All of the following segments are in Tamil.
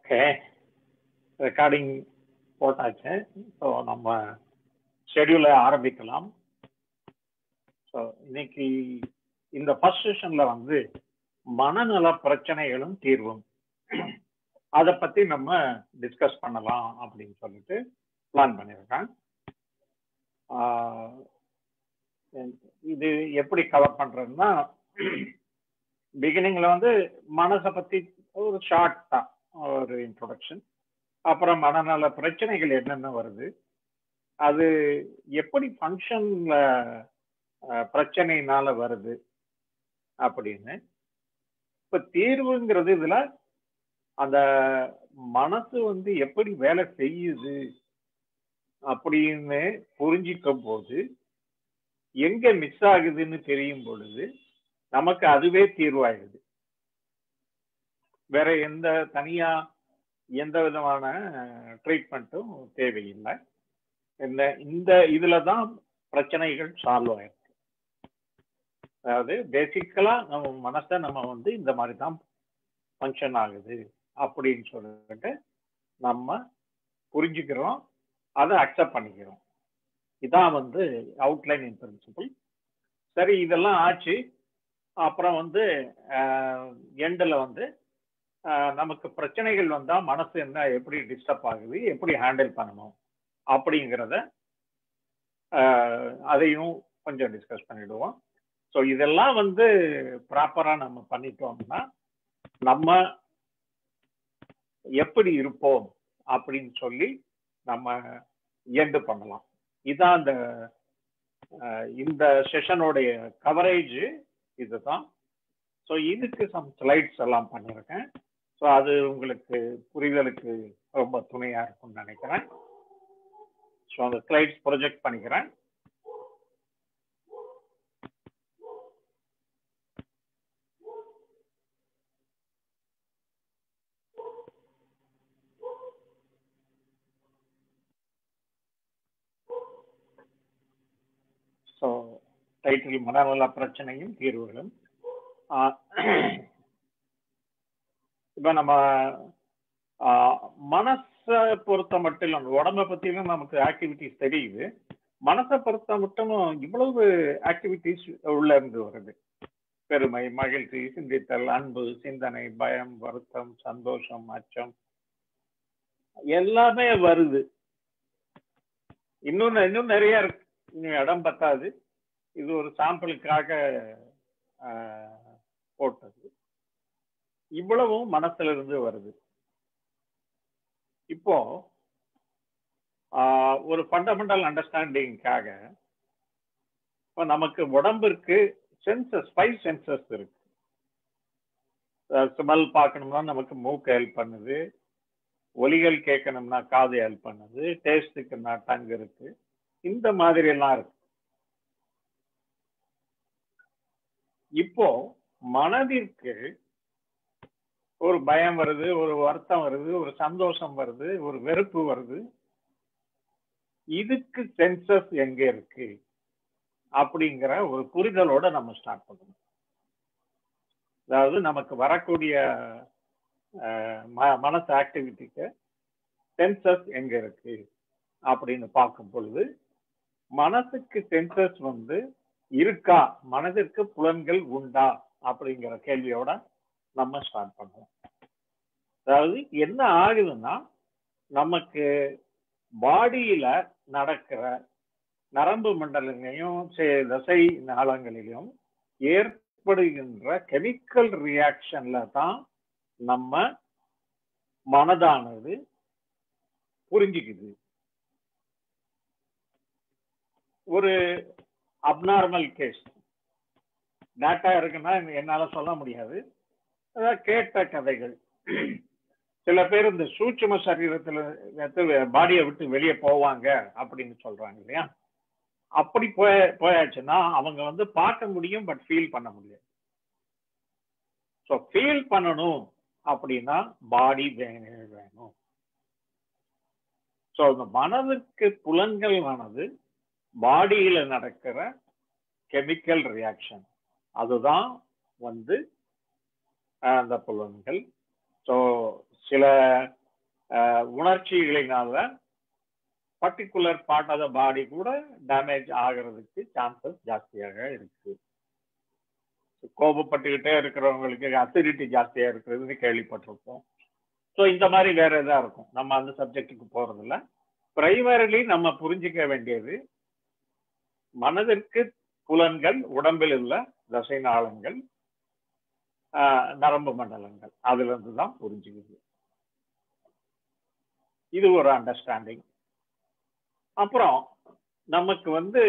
ஓகே ரெக்கார்டிங் போட்டாச்சு ஸோ நம்ம ஷெடியூலை ஆரம்பிக்கலாம் ஸோ இன்னைக்கு இந்த ஃபர்ஸ்ட் செஷன்ல வந்து மனநல பிரச்சனைகளும் தீர்வும் அதை பத்தி நம்ம டிஸ்கஸ் பண்ணலாம் அப்படின்னு சொல்லிட்டு பிளான் பண்ணியிருக்கேன் ஆஹ் இது எப்படி கவர் பண்றதுன்னா பிகினிங்ல வந்து மனசை பத்தி ஒரு ஷார்ட் தான் ஒரு இன்ட்ரோடக்ஷன் அப்புறம் மனநல பிரச்சனைகள் என்னென்ன வருது அது எப்படி ஃபங்க்ஷன்ல பிரச்சனைனால வருது அப்படின்னு இப்ப தீர்வுங்கிறது இதுல அந்த மனசு வந்து எப்படி வேலை செய்யுது அப்படின்னு புரிஞ்சிக்கும் போது எங்க மிஸ் ஆகுதுன்னு தெரியும் பொழுது நமக்கு அதுவே தீர்வாயிடுது வேற எந்த தனியா எந்த விதமான ட்ரீட்மெண்ட்டும் தேவையில்லை இந்த இந்த இதுல தான் பிரச்சனைகள் சால்வ் ஆயிருக்கு அதாவது பேசிக்கலா நம்ம மனசை நம்ம வந்து இந்த மாதிரி தான் ஃபங்க்ஷன் ஆகுது அப்படின்னு சொல்லிட்டு நம்ம புரிஞ்சுக்கிறோம் அதை அக்செப்ட் பண்ணிக்கிறோம் இதான் வந்து அவுட்லைன் இன் பிரின்சிபிள் சரி இதெல்லாம் ஆச்சு அப்புறம் வந்து எண்டில் வந்து நமக்கு பிரச்சனைகள் வந்தால் மனசு என்ன எப்படி டிஸ்டர்ப் ஆகுது எப்படி ஹேண்டில் பண்ணணும் அப்படிங்கிறத அதையும் கொஞ்சம் டிஸ்கஸ் பண்ணிடுவோம் ஸோ இதெல்லாம் வந்து ப்ராப்பராக நம்ம பண்ணிட்டோம்னா நம்ம எப்படி இருப்போம் அப்படின்னு சொல்லி நம்ம எண்டு பண்ணலாம் இதான் இந்த இந்த செஷனுடைய கவரேஜ் இதுதான் ஸோ இதுக்கு சம் ஸ்லைட்ஸ் எல்லாம் பண்ணியிருக்கேன் ஸோ அது உங்களுக்கு புரிதலுக்கு ரொம்ப துணையாக இருக்கும்னு நினைக்கிறேன் ஸோ அந்த ஸ்லைட்ஸ் ப்ரொஜெக்ட் பண்ணிக்கிறேன் ஸோ டைட்டில் மனநல பிரச்சனையும் தீர்வுகளும் இப்போ நம்ம மனசை பொறுத்த மட்டும் உடம்பை பற்றியும் நமக்கு ஆக்டிவிட்டிஸ் தெரியுது மனசை பொறுத்த மட்டும் இவ்வளவு ஆக்டிவிட்டிஸ் உள்ள இருந்து வருது பெருமை மகிழ்ச்சி சிந்தித்தல் அன்பு சிந்தனை பயம் வருத்தம் சந்தோஷம் அச்சம் எல்லாமே வருது இன்னும் இன்னும் நிறைய இருக்கு இன்னும் இடம் பத்தாது இது ஒரு சாம்பிளுக்காக போட்டது இவ்வளவும் மனசுல இருந்து வருது இப்போ ஒரு ஃபண்டமெண்டல் அண்டர்ஸ்டாண்டிங்காக இப்போ நமக்கு உடம்பிற்கு சென்சஸ் ஃபைவ் சென்சஸ் இருக்கு ஸ்மெல் பார்க்கணும்னா நமக்கு மூக்கு ஹெல்ப் பண்ணுது ஒலிகள் கேட்கணும்னா காது ஹெல்ப் பண்ணுது டேஸ்ட்டுக்குன்னா டங்கு இருக்கு இந்த மாதிரி எல்லாம் இருக்கு இப்போ மனதிற்கு ஒரு பயம் வருது ஒரு வருத்தம் வருது ஒரு சந்தோஷம் வருது ஒரு வெறுப்பு வருது இதுக்கு சென்சஸ் எங்க இருக்கு அப்படிங்கிற ஒரு புரிதலோட நம்ம ஸ்டார்ட் பண்ணணும் அதாவது நமக்கு வரக்கூடிய மனசு ஆக்டிவிட்டிக்கு சென்சஸ் எங்க இருக்கு அப்படின்னு பார்க்கும் பொழுது மனசுக்கு சென்சஸ் வந்து இருக்கா மனதிற்கு புலன்கள் உண்டா அப்படிங்கிற கேள்வியோட நம்ம ஸ்டார்ட் பண்ணுவோம் அதாவது என்ன ஆகுதுன்னா நமக்கு பாடியில நடக்கிற நரம்பு மண்டலங்களையும் தசை நாளங்களிலும் ஏற்படுகின்ற கெமிக்கல் ரியாக்ஷன்ல தான் நம்ம மனதானது புரிஞ்சுக்குது ஒரு அப்நார்மல் கேஸ் டேட்டா இருக்குன்னா என்னால சொல்ல முடியாது அதாவது கேட்ட கதைகள் சில பேர் இந்த சூட்சும சரீரத்துல பாடியை விட்டு வெளியே போவாங்க அப்படின்னு சொல்றாங்க இல்லையா அப்படி போய போயாச்சுன்னா அவங்க வந்து பார்க்க முடியும் பட் ஃபீல் பண்ண முடியாது ஸோ ஃபீல் பண்ணணும் அப்படின்னா பாடி வேணும் ஸோ இந்த மனதுக்கு புலன்கள் ஆனது பாடியில நடக்கிற கெமிக்கல் ரியாக்ஷன் அதுதான் வந்து அந்த புலன்கள் ஸோ சில உணர்ச்சிகளினால particular part of the body கூட டேமேஜ் ஆகிறதுக்கு சான்சஸ் ஜாஸ்தியாக இருக்கு கோபப்பட்டுக்கிட்டே இருக்கிறவங்களுக்கு அசிடிட்டி ஜாஸ்தியா இருக்கிறதுன்னு கேள்விப்பட்டிருப்போம் ஸோ இந்த மாதிரி வேற எதா இருக்கும் நம்ம அந்த சப்ஜெக்டுக்கு போறதில்ல பிரைமரிலி நம்ம புரிஞ்சிக்க வேண்டியது மனதிற்கு புலன்கள் உடம்பில் உள்ள தசை நாளங்கள் நரம்பு மண்டலங்கள் அதுல இருந்து தான் புரிஞ்சுக்குது இது ஒரு அண்டர்ஸ்டாண்டிங் அப்புறம் நமக்கு வந்து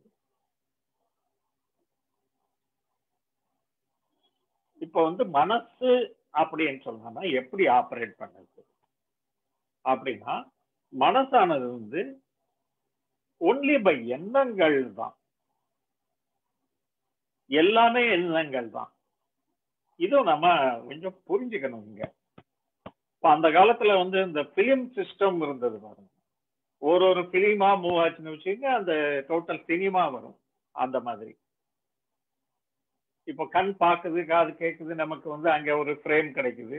இப்போ வந்து மனசு அப்படின்னு சொன்னா எப்படி ஆப்ரேட் பண்ணுது அப்படின்னா மனசானது வந்து ஒன்லி பை எண்ணங்கள் தான் எல்லாமே எண்ணங்கள் தான் இதுவும் நம்ம கொஞ்சம் புரிஞ்சுக்கணும் இங்க இப்போ அந்த காலத்துல வந்து இந்த பிலிம் சிஸ்டம் இருந்தது பாருங்க ஒரு ஒரு பிலிமா மூவ் ஆச்சுன்னு வச்சுங்க அந்த டோட்டல் சினிமா வரும் அந்த மாதிரி இப்போ கண் பார்க்குது காது கேட்குது நமக்கு வந்து அங்க ஒரு ஃப்ரேம் கிடைக்குது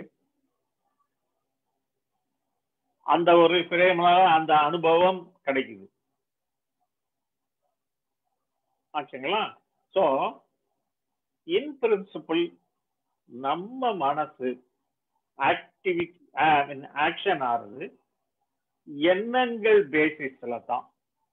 அந்த ஒரு ஃப்ரேம்னால அந்த அனுபவம் கிடைக்குது ஆச்சுங்களா ஸோ இன் பிரின்சிபிள் நம்ம மனசு ஆக்டிவிட்டி ஆக்ஷன் ஆறுது எண்ணங்கள் பேசிஸ்ல தான்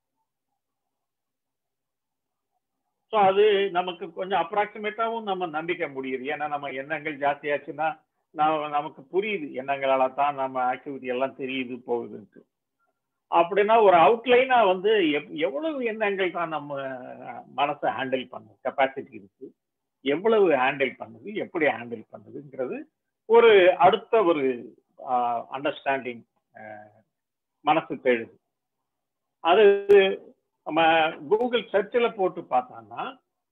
ஸோ அது நமக்கு கொஞ்சம் அப்ராக்சிமேட்டாவும் நம்ம நம்பிக்க முடியுது ஏன்னா நம்ம எண்ணங்கள் ஜாஸ்தியாச்சுன்னா நான் நமக்கு புரியுது எண்ணங்களால தான் நம்ம ஆக்டிவிட்டி எல்லாம் தெரியுது போகுதுன்ட்டு அப்படின்னா ஒரு அவுட்லைனா வந்து எவ்வளவு எண்ணங்கள் தான் நம்ம மனசை ஹேண்டில் பண்ணும் கெப்பாசிட்டி இருக்கு எவ்வளவு ஹேண்டில் பண்ணுது எப்படி ஹேண்டில் பண்ணுதுங்கிறது ஒரு அடுத்த ஒரு அண்டர்ஸ்டாண்டிங் மனசு தேடுது அது நம்ம கூகுள் சர்ச்சில் போட்டு பார்த்தோம்னா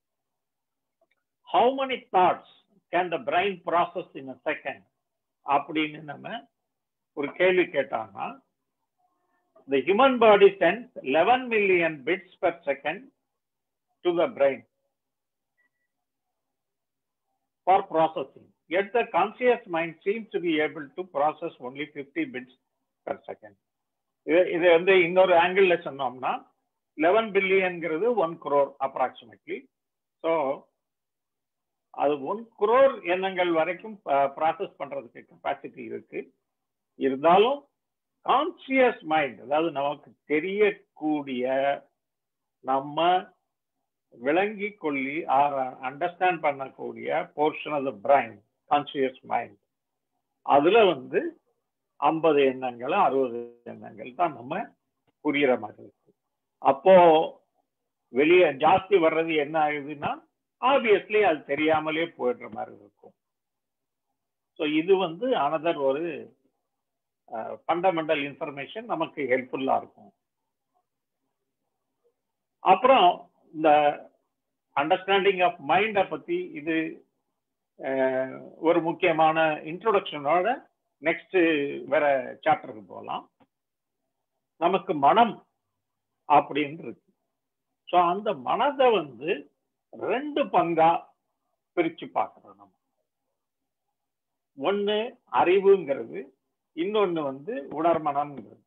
how many thoughts can the brain process in a second அப்படின்னு நம்ம ஒரு கேள்வி கேட்டோம்னா the human body sends 11 million bits per second to the brain for processing. Yet the conscious mind seems to be able to process only 50 bits per second. இது இது வந்து இன்னொரு ஆங்கிள் சொன்னோம்னா லெவன் பில்லியன்ங்கிறது ஒன் குரோர் அப்ராக்சிமேட்லி ஸோ அது ஒன் குரோர் எண்ணங்கள் வரைக்கும் ப்ராசஸ் பண்றதுக்கு கெப்பாசிட்டி இருக்கு இருந்தாலும் கான்சியஸ் மைண்ட் அதாவது நமக்கு தெரியக்கூடிய நம்ம விளங்கி கொள்ளி அண்டர்ஸ்டாண்ட் பண்ணக்கூடிய portion of the brain conscious mind அதுல வந்து ஐம்பது எண்ணங்கள் அறுபது எண்ணங்கள் தான் நம்ம புரியுற மாதிரி இருக்கு அப்போ வெளியே ஜாஸ்தி வர்றது என்ன ஆகுதுன்னா ஆப்வியஸ்லி அது தெரியாமலே போயிடுற மாதிரி இருக்கும் ஸோ இது வந்து அனதர் ஒரு ஃபண்டமெண்டல் இன்ஃபர்மேஷன் நமக்கு ஹெல்ப்ஃபுல்லா இருக்கும் அப்புறம் இந்த அண்டர்ஸ்டாண்டிங் ஆஃப் மைண்டை பத்தி இது ஒரு முக்கியமான இன்ட்ரோடக்ஷனோட நெக்ஸ்ட் வேற சாப்டருக்கு போகலாம் நமக்கு மனம் அப்படின்னு இருக்கு ஸோ அந்த மனதை வந்து ரெண்டு பங்கா பிரிச்சு பார்க்கறோம் நம்ம ஒன்று அறிவுங்கிறது இன்னொன்னு வந்து உணர்மனம்ங்கிறது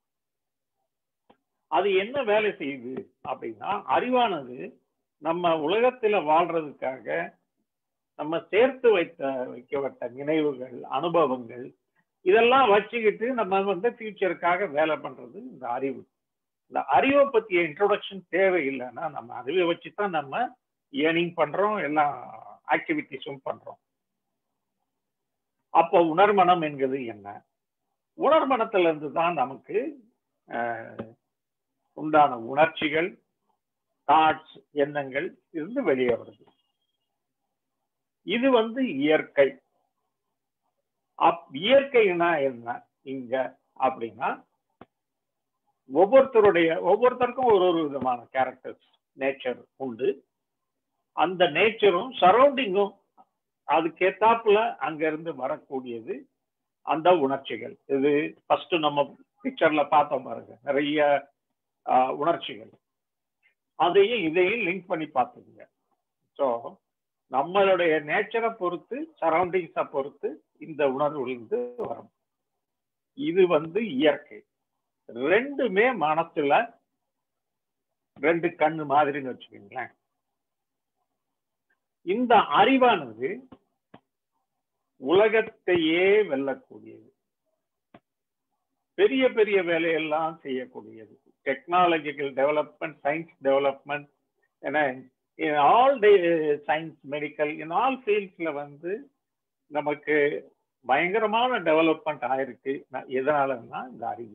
அது என்ன வேலை செய்யுது அப்படின்னா அறிவானது நம்ம உலகத்துல வாழ்றதுக்காக நம்ம சேர்த்து வைத்த வைக்கப்பட்ட நினைவுகள் அனுபவங்கள் இதெல்லாம் வச்சுக்கிட்டு நம்ம வந்து ஃபியூச்சருக்காக வேலை பண்றது இந்த அறிவு இந்த அறிவை பத்திய இன்ட்ரோடக்ஷன் தேவையில்லைன்னா நம்ம அறிவை வச்சு தான் நம்ம ஏர்னிங் பண்றோம் எல்லா ஆக்டிவிட்டிஸும் பண்றோம் அப்போ உணர்மனம் என்கிறது என்ன உணர்மனத்துல இருந்து தான் நமக்கு உண்டான உணர்ச்சிகள் தாட்ஸ் எண்ணங்கள் இருந்து வெளியே வருது இது வந்து இயற்கை அப் இயற்கைனா என்ன இங்க அப்படின்னா ஒவ்வொருத்தருடைய ஒவ்வொருத்தருக்கும் ஒரு ஒரு விதமான கேரக்டர்ஸ் நேச்சர் உண்டு அந்த நேச்சரும் சரௌண்டிங்கும் அதுக்கேத்தாப்புல அங்க இருந்து வரக்கூடியது அந்த உணர்ச்சிகள் இது ஃபர்ஸ்ட் நம்ம பிக்சர்ல பார்த்தோம் பாருங்க நிறைய உணர்ச்சிகள் அதையும் இதையும் லிங்க் பண்ணி பார்த்துக்குங்க ஸோ நம்மளுடைய நேச்சரை பொறுத்து சரௌண்டிங்ஸை பொறுத்து இந்த உணர்வு இருந்து வரும் இது வந்து இயற்கை ரெண்டுமே மனசுல ரெண்டு கண்ணு மாதிரின்னு வச்சுக்கோங்களேன் இந்த அறிவானது உலகத்தையே வெல்லக்கூடியது பெரிய பெரிய வேலையெல்லாம் செய்யக்கூடியது டெக்னாலஜிக்கல் டெவலப்மெண்ட் சயின்ஸ் டெவலப்மெண்ட் ஏன்னா in all science medical in all ஃபீல்ட்ஸ்ல வந்து நமக்கு பயங்கரமான டெவலப்மெண்ட் ஆயிருக்கு எதனாலன்னா இந்த அறிவு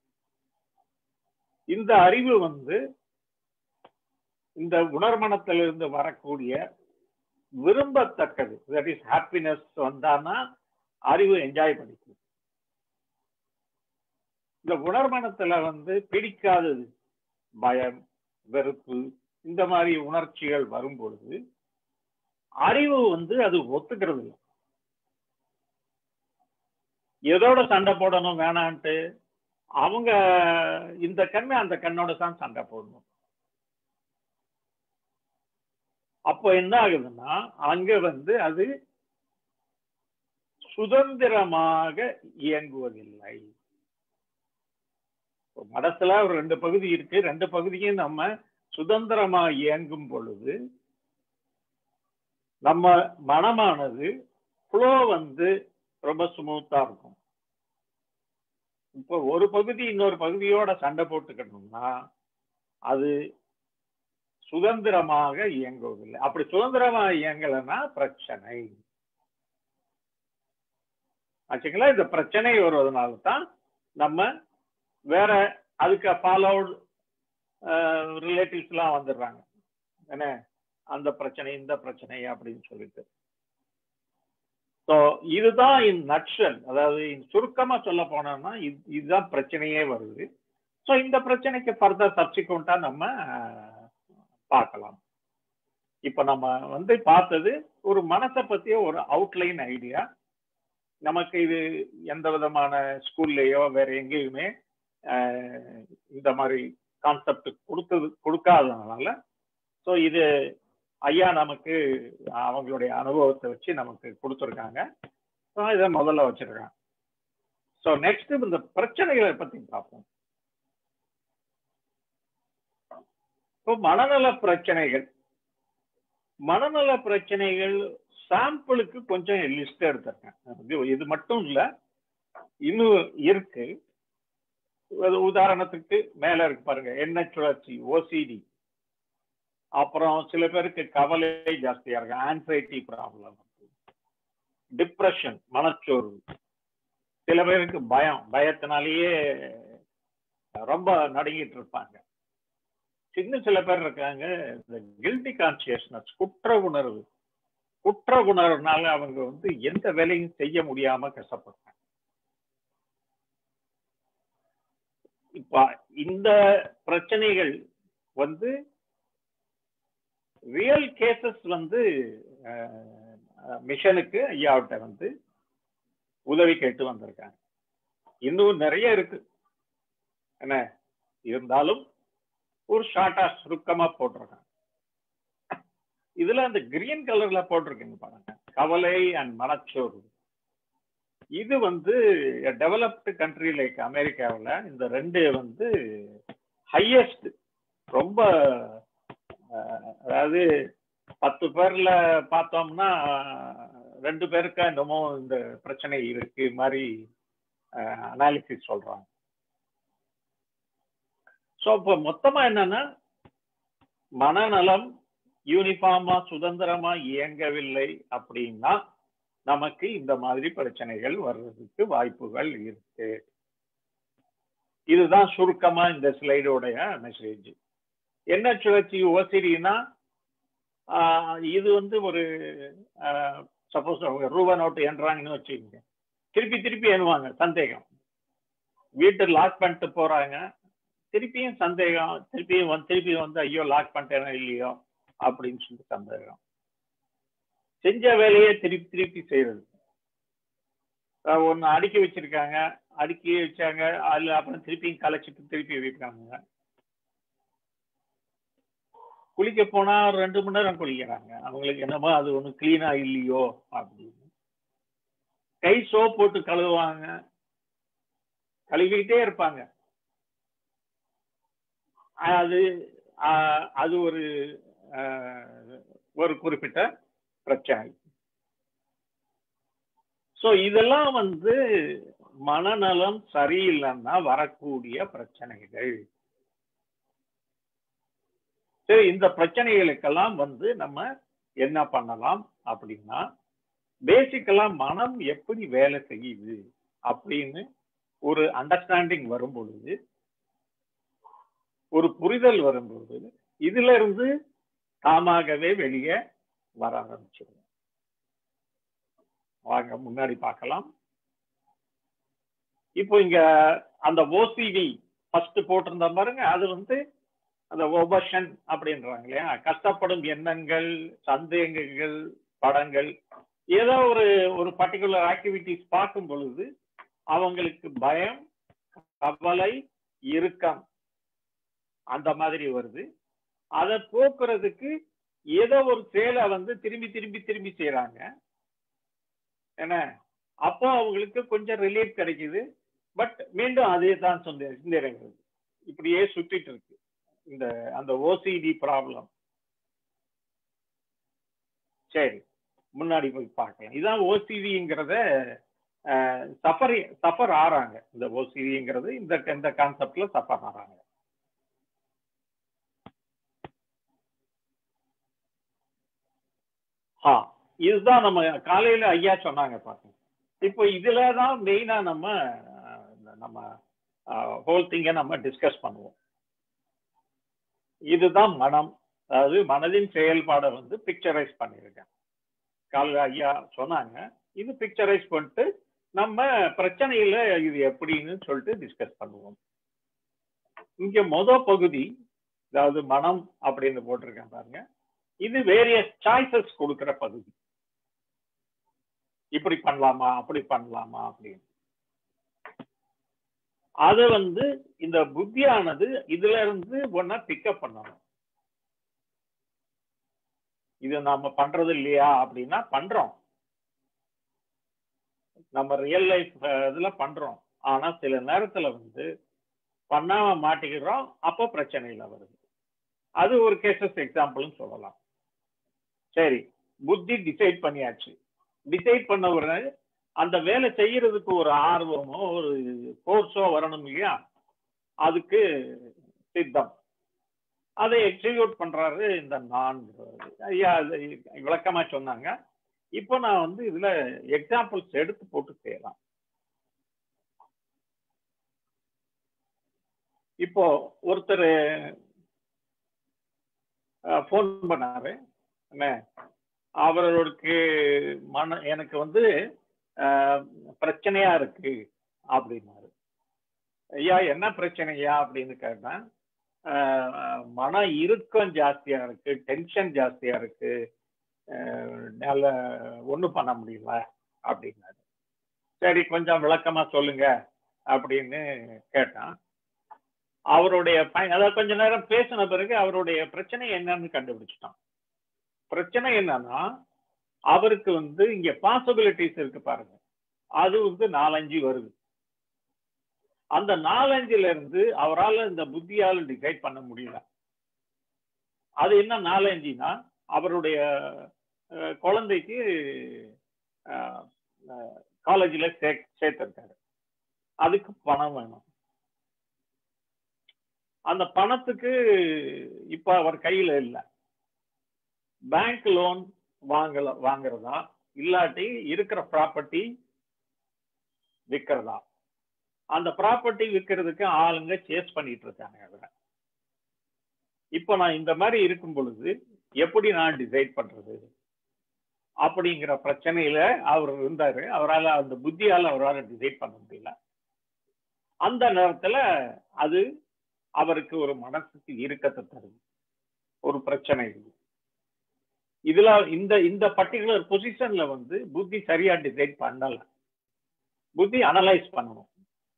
இந்த அறிவு வந்து இந்த உணர்மனத்திலிருந்து வரக்கூடிய விரும்பத்தக்கது தட் இஸ் ஹாப்பினஸ் வந்தான்னா அறிவு என்ஜாய் பண்ணிக்கும் இந்த உணர்மனத்துல வந்து பிடிக்காதது பயம் வெறுப்பு இந்த மாதிரி உணர்ச்சிகள் வரும் பொழுது அறிவு வந்து அது ஒத்துக்கிறது இல்லை எதோட சண்டை போடணும் வேணான்ட்டு அவங்க இந்த கண்ணு அந்த கண்ணோட தான் சண்டை போடணும் அப்போ என்ன ஆகுதுன்னா அங்க வந்து அது சுதந்திரமாக இயங்குவதில்லை மனசுல ஒரு ரெண்டு பகுதி இருக்கு ரெண்டு பகுதியும் நம்ம சுதந்திரமா இயங்கும் பொழுது நம்ம மனமானது ஃப்ளோ வந்து ரொம்ப ஸ்மூத்தா இருக்கும் இப்போ ஒரு பகுதி இன்னொரு பகுதியோட சண்டை போட்டுக்கணும்னா அது சுதந்திரமாக இயங்குவதில்லை அப்படி சுதந்திரமா இயங்கலைன்னா பிரச்சனை ஆச்சுங்களா இந்த பிரச்சனை வருவதனால தான் நம்ம வேற அதுக்கு ஃபாலோட் ரிலேட்டிவ்ஸ் எல்லாம் வந்துடுறாங்க என்ன அந்த பிரச்சனை இந்த பிரச்சனை அப்படின்னு சொல்லிட்டு ஸோ இதுதான் இன் நட்சல் அதாவது சுருக்கமா சொல்ல போனோம்னா இதுதான் பிரச்சனையே வருது ஸோ இந்த பிரச்சனைக்கு ஃபர்தர் சப்சிக்வெண்டா நம்ம பார்க்கலாம் இப்ப நம்ம வந்து பார்த்தது ஒரு மனசை பத்திய ஒரு அவுட்லைன் ஐடியா நமக்கு இது எந்த விதமான ஸ்கூல்லையோ வேற எங்கேயுமே இந்த மாதிரி கான்செப்ட் கொடுத்தது கொடுக்காததுனால ஸோ இது ஐயா நமக்கு அவங்களுடைய அனுபவத்தை வச்சு நமக்கு கொடுத்துருக்காங்க ஸோ இதை முதல்ல வச்சிருக்காங்க ஸோ நெக்ஸ்ட் இந்த பிரச்சனைகளை பத்தி பார்ப்போம் இப்போ மனநல பிரச்சனைகள் மனநல பிரச்சனைகள் சாம்பிளுக்கு கொஞ்சம் லிஸ்ட் எடுத்திருக்கேன் இது மட்டும் இல்ல இன்னும் இருக்கு உதாரணத்துக்கு மேல இருக்கு பாருங்க எண்ணெய் சுழற்சி ஓசிடி அப்புறம் சில பேருக்கு கவலை ஜாஸ்தியா இருக்கு ஆன்சைட்டி ப்ராப்ளம் டிப்ரெஷன் மனச்சோர்வு சில பேருக்கு பயம் பயத்தினாலேயே ரொம்ப நடுங்கிட்டு இருப்பாங்க இன்னும் சில பேர் இருக்காங்க இந்த கில்டி கான்சியஸ்னஸ் குற்ற உணர்வு குற்ற உணர்வுனால அவங்க வந்து எந்த வேலையும் செய்ய முடியாம கஷ்டப்படுறாங்க இப்ப இந்த பிரச்சனைகள் வந்து ரியல் கேசஸ் வந்து மிஷனுக்கு ஐயாவிட்ட வந்து உதவி கேட்டு வந்திருக்காங்க இன்னும் நிறைய இருக்கு என்ன இருந்தாலும் ஒரு ஷார்ட்டா சுருக்கமா போட்டிருக்காங்க இதுல அந்த கிரீன் கலர்ல போட்டிருக்கீங்க பாருங்க கவலை அண்ட் மனச்சோர்வு இது வந்து டெவலப்டு கண்ட்ரி லைக் அமெரிக்காவில் இந்த ரெண்டு வந்து ஹையஸ்ட் ரொம்ப அதாவது பத்து பேர்ல பார்த்தோம்னா ரெண்டு பேருக்கா என்னமோ இந்த பிரச்சனை இருக்கு மாதிரி அனாலிசிஸ் சொல்றாங்க ஸோ இப்போ மொத்தமா என்னன்னா மனநலம் யூனிஃபார்மா சுதந்திரமா இயங்கவில்லை அப்படின்னா நமக்கு இந்த மாதிரி பிரச்சனைகள் வர்றதுக்கு வாய்ப்புகள் இருக்கு இதுதான் சுருக்கமா இந்த ஸ்லைடோடைய மெசேஜ் என்ன சுழற்சி ஓசிடினா இது வந்து ஒரு சப்போஸ் அவங்க ரூபா நோட்டு என்றாங்கன்னு வச்சுக்கோங்க திருப்பி திருப்பி எண்ணுவாங்க சந்தேகம் வீட்டு லாக் பண்ணிட்டு போறாங்க திருப்பியும் சந்தேகம் திருப்பியும் வந்து திருப்பி வந்து ஐயோ லாக் பண்ணிட்டேனோ இல்லையோ அப்படின்னு சொல்லி சந்தேகம் செஞ்ச வேலையை திருப்பி திருப்பி செய்யறது ஒன்னு அடுக்கி வச்சிருக்காங்க அடுக்கி வச்சாங்க அதுல அப்புறம் திருப்பியும் கலைச்சிட்டு திருப்பி வைக்கிறாங்க குளிக்க போனா ரெண்டு மணி நேரம் குளிக்கிறாங்க அவங்களுக்கு என்னமோ அது ஒண்ணு கிளீனா இல்லையோ அப்படின்னு கை சோப் போட்டு கழுவுவாங்க கழுவிக்கிட்டே இருப்பாங்க அது ஆஹ், அது ஒரு ஆஹ், ஒரு குறிப்பிட்ட பிரச்சனை சோ இதெல்லாம் வந்து மனநலம் சரியில்லைன்னா வரக்கூடிய பிரச்சனைகள் சரி இந்த பிரச்சனைகளுக்கெல்லாம் வந்து நம்ம என்ன பண்ணலாம் அப்படின்னா பேசிக்கலா மனம் எப்படி வேலை செய்யுது அப்படின்னு ஒரு அண்டர்ஸ்டாண்டிங் வரும் பொழுது ஒரு புரிதல் வரும்போது இதுல இருந்து தாமாகவே வெளியே வர ஆரம்பிச்சிடும் வாங்க முன்னாடி பார்க்கலாம் இப்போ இங்க அந்த ஓசிடி ஃபர்ஸ்ட் போட்டிருந்த பாருங்க அது வந்து அந்த ஒபஷன் அப்படின்றாங்க இல்லையா கஷ்டப்படும் எண்ணங்கள் சந்தேகங்கள் படங்கள் ஏதோ ஒரு ஒரு பர்டிகுலர் ஆக்டிவிட்டிஸ் பார்க்கும் பொழுது அவங்களுக்கு பயம் கவலை இறுக்கம் அந்த மாதிரி வருது அதை போக்குறதுக்கு ஏதோ ஒரு செயலை வந்து திரும்பி திரும்பி திரும்பி செய்யறாங்க என்ன அப்போ அவங்களுக்கு கொஞ்சம் ரிலீஃப் கிடைக்குது பட் மீண்டும் அதே தான் சொந்த சிந்தனைகள் இப்படியே சுத்திட்டு இருக்கு இந்த அந்த ஓசிடி ப்ராப்ளம் சரி முன்னாடி போய் பார்க்கலாம் இதான் ஓசிடிங்கிறத சஃபர் சஃபர் ஆறாங்க இந்த ஓசிடிங்கிறது இந்த இந்த கான்செப்ட்ல சஃபர் ஆறாங்க ஆ இதுதான் நம்ம காலையில ஐயா சொன்னாங்க பாருங்க இப்போ இதுல தான் மெயினா நம்ம அஹ், நம்ம ஹோல் திங்கை நம்ம டிஸ்கஸ் பண்ணுவோம் இதுதான் மனம் அதாவது மனதின் செயல்பாடை வந்து பிக்சரைஸ் பண்ணியிருக்கேன் காலையில ஐயா சொன்னாங்க இது பிக்சரைஸ் பண்ணிட்டு நம்ம பிரச்சனையில இது எப்படின்னு சொல்லிட்டு டிஸ்கஸ் பண்ணுவோம் இங்க மொத பகுதி அதாவது மனம் அப்படின்னு போட்டிருக்கேன் பாருங்க இது வேரியஸ் சாய்ஸஸ் கொடுக்கிற பகுதி இப்படி பண்ணலாமா அப்படி பண்ணலாமா அப்படின்னு அது வந்து இந்த புத்தியானது இதுல இருந்து ஒன்னா பிக்கப் பண்ணணும் இது நாம பண்றது இல்லையா அப்படின்னா பண்றோம் நம்ம ரியல் லைஃப் இதுல பண்றோம் ஆனா சில நேரத்துல வந்து பண்ணாம மாட்டிக்கிறோம் அப்போ பிரச்சனையில வருது அது ஒரு கேசஸ் எக்ஸாம்பிள்னு சொல்லலாம் சரி புத்தி டிசைட் பண்ணியாச்சு டிசைட் பண்ண உடனே அந்த வேலை செய்யறதுக்கு ஒரு ஆர்வமோ ஒரு கோர்ஸோ வரணும் இல்லையா அதுக்கு சித்தம் அதை எக்ஸிக்யூட் பண்றாரு இந்த நான் ஐயா அது விளக்கமா சொன்னாங்க இப்போ நான் வந்து இதுல எக்ஸாம்பிள்ஸ் எடுத்து போட்டு செய்யலாம் இப்போ ஒருத்தர் ஃபோன் பண்ணாரு என்ன அவர்களுக்கு மன எனக்கு வந்து அஹ், பிரச்சனையா இருக்கு அப்படின்னாரு ஐயா என்ன பிரச்சனையா அப்படின்னு கேட்டேன் அஹ், மன இறுக்கம் ஜாஸ்தியா இருக்கு டென்ஷன் ஜாஸ்தியா இருக்கு அஹ், நல்ல ஒண்ணும் பண்ண முடியல அப்படின்னாரு சரி கொஞ்சம் விளக்கமா சொல்லுங்க அப்படின்னு கேட்டான் அவருடைய பய- அதாவது கொஞ்ச நேரம் பேசின பிறகு அவருடைய பிரச்சனை என்னன்னு கண்டுபிடிச்சிட்டான் பிரச்சனை என்னன்னா அவருக்கு வந்து இங்க பாசிபிலிட்டிஸ் இருக்கு பாருங்க அது வந்து நாலஞ்சு வருது அந்த நாலஞ்சுல இருந்து அவரால் இந்த புத்தியால டிசைட் பண்ண முடியல அது என்ன நாலஞ்சுனா அவருடைய அஹ், குழந்தைக்கு காலேஜில் சே சேர்த்திருக்காரு அதுக்கு பணம் வேணும் அந்த பணத்துக்கு இப்ப அவர் கையில இல்லை பேங்க் லோன் வாங்கல வாங்குறதா இல்லாட்டி இருக்கிற ப்ராப்பர்ட்டி விற்கிறதா அந்த ப்ராப்பர்ட்டி விற்கிறதுக்கு ஆளுங்க சேஸ் பண்ணிட்டு இருக்காங்க அவரை இப்போ நான் இந்த மாதிரி இருக்கும் பொழுது எப்படி நான் டிசைட் பண்றது அப்படிங்கிற பிரச்சனையில அவர் இருந்தாரு அவரால் அந்த புத்தியால அவரால் டிசைட் பண்ண முடியல அந்த நேரத்துல அது அவருக்கு ஒரு மனசுக்கு இறுக்கத்தை தருது ஒரு பிரச்சனை இது இதுல இந்த இந்த பர்டிகுலர் பொசிஷன்ல வந்து புத்தி சரியா டிசைட் பண்ணல புத்தி அனலைஸ் பண்ணணும்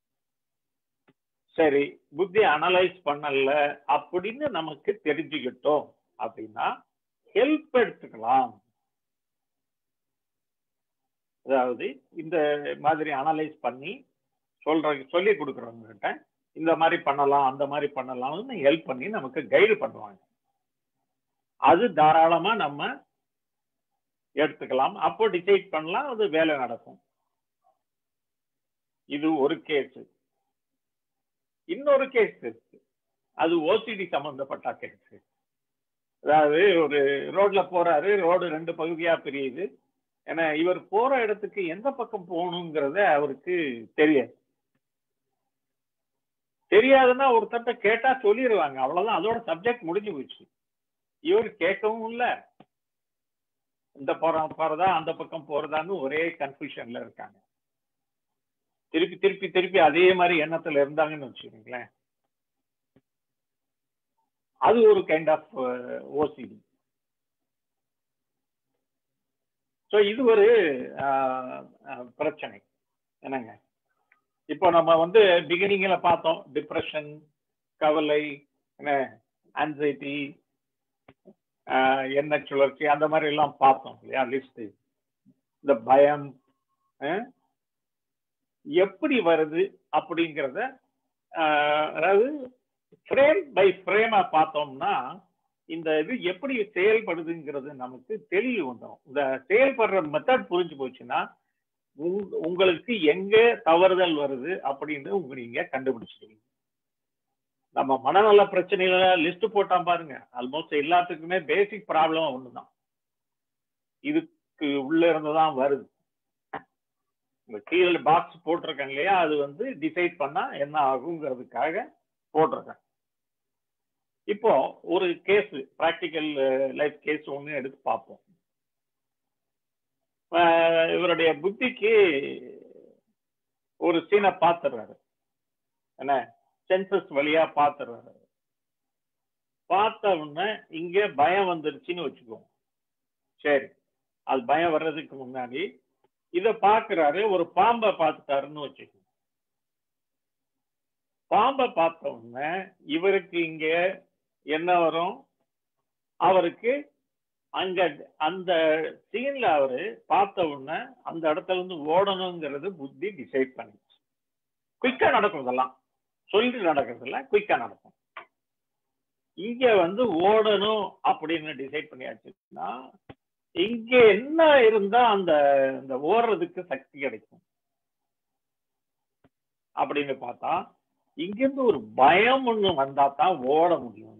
சரி புத்தி அனலைஸ் பண்ணல அப்படின்னு நமக்கு தெரிஞ்சுக்கிட்டோம் அப்படின்னா ஹெல்ப் எடுத்துக்கலாம் அதாவது இந்த மாதிரி அனலைஸ் பண்ணி சொல்ற சொல்லி கொடுக்குறவங்க கிட்ட இந்த மாதிரி பண்ணலாம் அந்த மாதிரி பண்ணலாம்னு ஹெல்ப் பண்ணி நமக்கு கைடு பண்ணுவாங்க அது தாராளமா நம்ம எடுத்துக்கலாம் அப்போ டிசைட் பண்ணலாம் அது வேலை நடக்கும் இது ஒரு கேஸ் இன்னொரு கேஸ் இருக்கு அது ஓசிடி சம்பந்தப்பட்ட கேஸ் அதாவது ஒரு ரோட்ல போறாரு ரோடு ரெண்டு பகுதியா பிரியுது ஏன்னா இவர் போற இடத்துக்கு எந்த பக்கம் போகணுங்கிறத அவருக்கு தெரியாது தெரியாதுன்னா ஒருத்தட்ட கேட்டா சொல்லிடுவாங்க அவ்வளவுதான் அதோட சப்ஜெக்ட் முடிஞ்சு போச்சு இவர் கேட்கவும் இல்ல இந்த போறோம் போறதா அந்த பக்கம் போறதான்னு ஒரே கன்ஃபியூஷன்ல இருக்காங்க திருப்பி திருப்பி திருப்பி அதே மாதிரி எண்ணத்துல இருந்தாங்கன்னு வச்சுக்கோங்களேன் அது ஒரு கைண்ட் ஆஃப் ஓசிடி ஸோ இது ஒரு பிரச்சனை என்னங்க இப்போ நம்ம வந்து பிகினிங்ல பார்த்தோம் டிப்ரெஷன் கவலை என்ன ஆன்சைட்டி எண்ண சுழற்சி அந்த மாதிரி எல்லாம் பார்த்தோம் இல்லையா லிஸ்ட் இந்த பயம் எப்படி வருது அப்படிங்கிறத அதாவது ஃப்ரேம் பை ஃப்ரேமா பார்த்தோம்னா இந்த இது எப்படி செயல்படுதுங்கிறது நமக்கு தெளிவு வந்துடும் இந்த செயல்படுற மெத்தட் புரிஞ்சு போச்சுன்னா உங்களுக்கு எங்க தவறுதல் வருது அப்படின்னு உங்க நீங்க கண்டுபிடிச்சிருவீங்க நம்ம மனநல பிரச்சனையில லிஸ்ட் போட்டான் பாருங்க ஆல்மோஸ்ட் எல்லாத்துக்குமே பேசிக் ப்ராப்ளம் ஒண்ணுதான் இதுக்கு உள்ள இருந்துதான் வருது இந்த கீழே பாக்ஸ் போட்டிருக்கேன் இல்லையா அது வந்து டிசைட் பண்ணா என்ன ஆகுங்கிறதுக்காக போட்டிருக்கேன் இப்போ ஒரு கேஸ் ப்ராக்டிக்கல் லைஃப் கேஸ் ஒன்று எடுத்து பார்ப்போம் இவருடைய புத்திக்கு ஒரு சீனை பார்த்துடுறாரு என்ன சென்சஸ் வழியா பார்த்துடுறாரு பார்த்த உடனே இங்க பயம் வந்துருச்சுன்னு வச்சுக்கோங்க சரி அது பயம் வர்றதுக்கு முன்னாடி இத பாக்குறாரு ஒரு பாம்பை பார்த்துட்டாருன்னு வச்சுக்கோங்க பாம்பை பார்த்த உடனே இவருக்கு இங்க என்ன வரும் அவருக்கு அங்க அந்த சீன்ல அவரு பார்த்த உடனே அந்த இடத்துல இருந்து ஓடணுங்கிறது புத்தி டிசைட் பண்ணிச்சு குயிக்கா நடக்கும் இதெல்லாம் சொல்லிட்டு நடக்கிறது இல்ல குயிக்கா நடக்கும் இங்க வந்து ஓடணும் அப்படின்னு டிசைட் பண்ணியாச்சுன்னா இங்க என்ன இருந்தா அந்த இந்த ஓடுறதுக்கு சக்தி கிடைக்கும் அப்படின்னு பார்த்தா இங்கிருந்து ஒரு பயம் ஒண்ணு வந்தா தான் ஓட முடியும்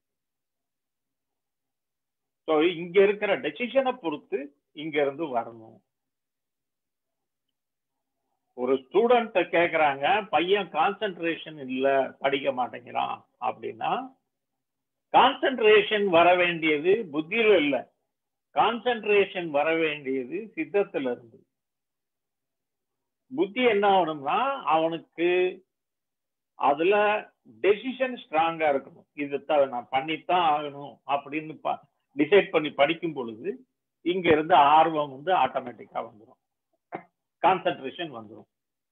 ஸோ இங்க இருக்கிற டெசிஷனை பொறுத்து இங்க இருந்து வரணும் ஒரு ஸ்டூடெண்ட் கேக்குறாங்க பையன் கான்சென்ட்ரேஷன் இல்ல படிக்க மாட்டேங்கிறான் அப்படின்னா கான்சென்ட்ரேஷன் வர வேண்டியது புத்தியில இல்ல கான்சென்ட்ரேஷன் வர வேண்டியது சித்தத்துல இருந்து புத்தி என்ன ஆகணும்னா அவனுக்கு அதுல டெசிஷன் ஸ்ட்ராங்கா இருக்கணும் இது நான் பண்ணித்தான் ஆகணும் அப்படின்னு டிசைட் பண்ணி படிக்கும் பொழுது இங்க இருந்து ஆர்வம் வந்து ஆட்டோமேட்டிக்கா வந்துடும் கான்சென்ட்ரேஷன் வந்துடும்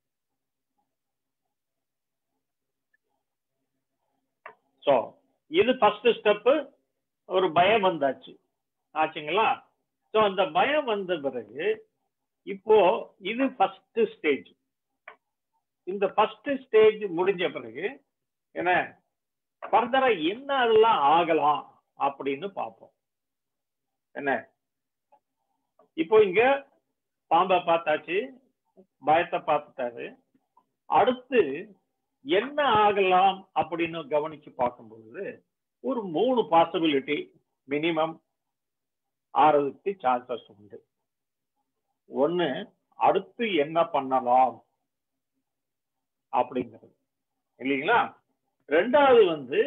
ஸோ இது ஃபர்ஸ்ட் ஸ்டெப்பு ஒரு பயம் வந்தாச்சு ஆச்சுங்களா ஸோ அந்த பயம் வந்த பிறகு இப்போ இது ஃபர்ஸ்ட் ஸ்டேஜ் இந்த ஃபர்ஸ்ட் ஸ்டேஜ் முடிஞ்ச பிறகு என்ன ஃபர்தரா என்ன அதெல்லாம் ஆகலாம் அப்படின்னு பார்ப்போம் என்ன இப்போ இங்க பாம்பை பார்த்தாச்சு பயத்தை பார்த்துட்டாரு அடுத்து என்ன ஆகலாம் அப்படின்னு கவனிச்சு பார்க்கும்பொழுது ஒரு மூணு பாசிபிலிட்டி மினிமம் ஆறதுக்கு சான்சஸ் உண்டு ஒண்ணு அடுத்து என்ன பண்ணலாம் அப்படிங்கிறது இல்லைங்களா ரெண்டாவது வந்து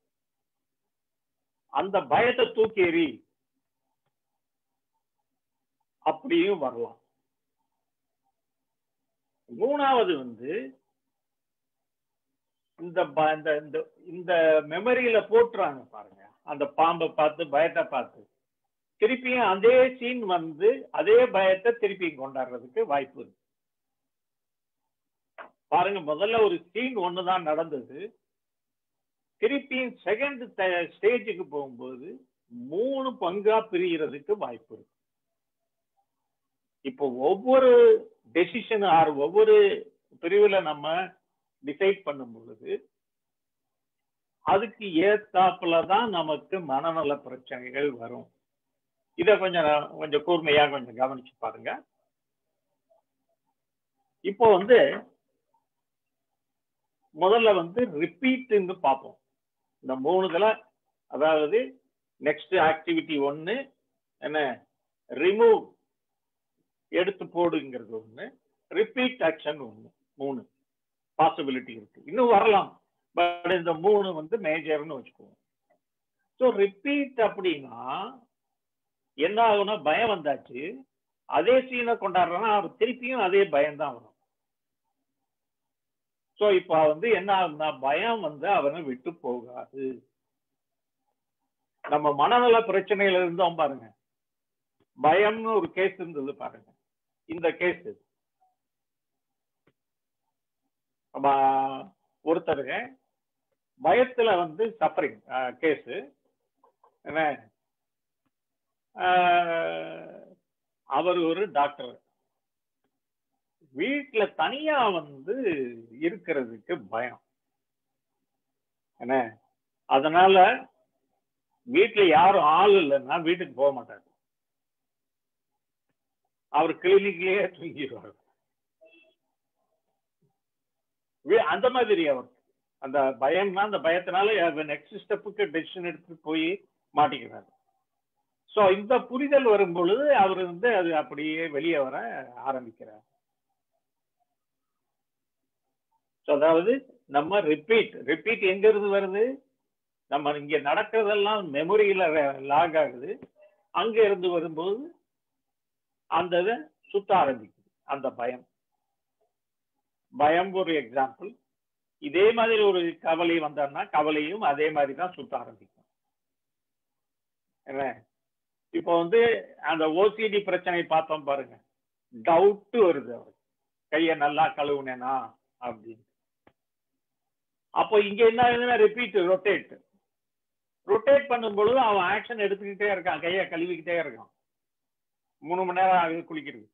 அந்த பயத்தை தூக்கி எறி அப்படியும் வரலாம் மூணாவது வந்து இந்த இந்த இந்த மெமரியில போட்டுறாங்க பாருங்க அந்த பாம்பை பார்த்து பயத்தை பார்த்து திருப்பியும் அதே சீன் வந்து அதே பயத்தை திருப்பியும் கொண்டாடுறதுக்கு வாய்ப்பு இருக்கு பாருங்க முதல்ல ஒரு சீன் ஒண்ணுதான் நடந்தது திருப்பியும் செகண்ட் ஸ்டேஜுக்கு போகும்போது மூணு பங்கா பிரிகிறதுக்கு வாய்ப்பு இருக்கு இப்போ ஒவ்வொரு டெசிஷன் ஆர் ஒவ்வொரு பிரிவுல நம்ம டிசைட் பண்ணும் பொழுது அதுக்கு ஏத்தாப்புல தான் நமக்கு மனநல பிரச்சனைகள் வரும் இத கொஞ்சம் கொஞ்சம் கூர்மையா கொஞ்சம் கவனிச்சு பாருங்க இப்போ வந்து முதல்ல வந்து ரிப்பீட்னு பார்ப்போம் இந்த மூணுதுல அதாவது நெக்ஸ்ட் ஆக்டிவிட்டி ஒன்னு என்ன ரிமூவ் எடுத்து போடுங்கிறது ஒண்ணு ரிப்பீட் ஆக்ஷன் ஒண்ணு மூணு பாசிபிலிட்டி இருக்கு இன்னும் வரலாம் பட் இந்த மூணு வந்து மேஜர்னு வச்சுக்குவோம் ஸோ ரிப்பீட் அப்படின்னா என்ன ஆகும்னா பயம் வந்தாச்சு அதே சீனை கொண்டாடுறோம்னா அவர் திருப்பியும் அதே பயம் தான் வரும் ஸோ இப்போ வந்து என்ன ஆகும்னா பயம் வந்து அவனை விட்டு போகாது நம்ம மனநல பிரச்சனையில இருந்தோம் பாருங்க பயம்னு ஒரு கேஸ் இருந்தது பாருங்க இந்த கேஸ் ஒருத்தருங்க பயத்துல வந்து சஃபரிங் கேஸ் என்ன அவர் ஒரு டாக்டர் வீட்டுல தனியா வந்து இருக்கிறதுக்கு பயம் என்ன அதனால வீட்டுல யாரும் ஆள் இல்லைன்னா வீட்டுக்கு போக மாட்டாரு அவர் கிளினிக்லயே தூங்கிடுவார் அந்த மாதிரி அவர் அந்த பயம்னா அந்த பயத்தினால நெக்ஸ்ட் ஸ்டெப்புக்கு டெசிஷன் எடுத்து போய் மாட்டிக்கிறாரு ஸோ இந்த புரிதல் வரும் பொழுது அவர் வந்து அது அப்படியே வெளியே வர ஆரம்பிக்கிறார் ஸோ அதாவது நம்ம ரிப்பீட் ரிப்பீட் எங்க இருந்து வருது நம்ம இங்க நடக்கிறதெல்லாம் மெமரியில லாக் ஆகுது அங்க இருந்து வரும்போது அந்த இதை சுத்த ஆரம்பிக்குது அந்த பயம் பயம் ஒரு எக்ஸாம்பிள் இதே மாதிரி ஒரு கவலை வந்தோம்னா கவலையும் அதே மாதிரி தான் சுத்த ஆரம்பிக்கும் என்ன இப்போ வந்து அந்த ஓசிடி பிரச்சனை பார்த்தோம் பாருங்க டவுட் வருது அவர் கையை நல்லா கழுவுனேனா அப்படின்னு அப்போ இங்க என்ன ஆகுதுன்னா ரிப்பீட் ரொட்டேட் ரொட்டேட் பண்ணும் பொழுது அவன் ஆக்ஷன் எடுத்துக்கிட்டே இருக்கான் கையை கழுவிக்கிட்டே இருக்கான் மூணு மணி நேரம் ஆகுது குளிக்கிறது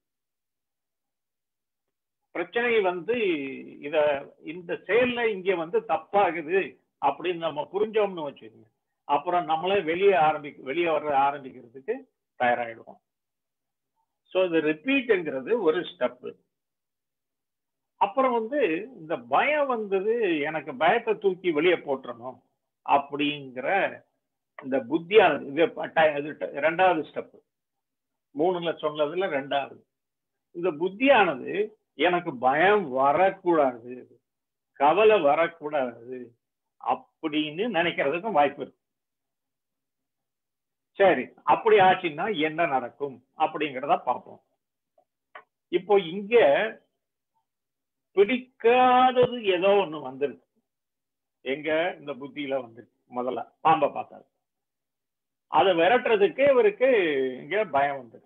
பிரச்சனை வந்து இத இந்த செயல்ல இங்க வந்து தப்பாகுது அப்படின்னு நம்ம புரிஞ்சோம்னு வச்சுக்கோங்க அப்புறம் நம்மளே வெளியே ஆரம்பிக்க வெளியே வர ஆரம்பிக்கிறதுக்கு தயாராகிடுவோம் ஸோ இந்த ரிப்பீட்டுங்கிறது ஒரு ஸ்டெப்பு அப்புறம் வந்து இந்த பயம் வந்தது எனக்கு பயத்தை தூக்கி வெளியே போட்டுறணும் அப்படிங்கிற இந்த புத்தியானது இது ரெண்டாவது ஸ்டெப்பு மூணுல சொன்னதுல ரெண்டாவது இந்த புத்தியானது எனக்கு பயம் வரக்கூடாது கவலை வரக்கூடாது அப்படின்னு நினைக்கிறதுக்கும் வாய்ப்பு இருக்கு சரி அப்படி ஆச்சுன்னா என்ன நடக்கும் அப்படிங்கிறத பார்ப்போம் இப்போ இங்க பிடிக்காதது ஏதோ ஒண்ணு வந்துருக்கு எங்க இந்த புத்தியில வந்துருக்கு முதல்ல பாம்பை பார்த்தாரு அதை விரட்டுறதுக்கு இவருக்கு இங்க பயம் வந்துருக்கு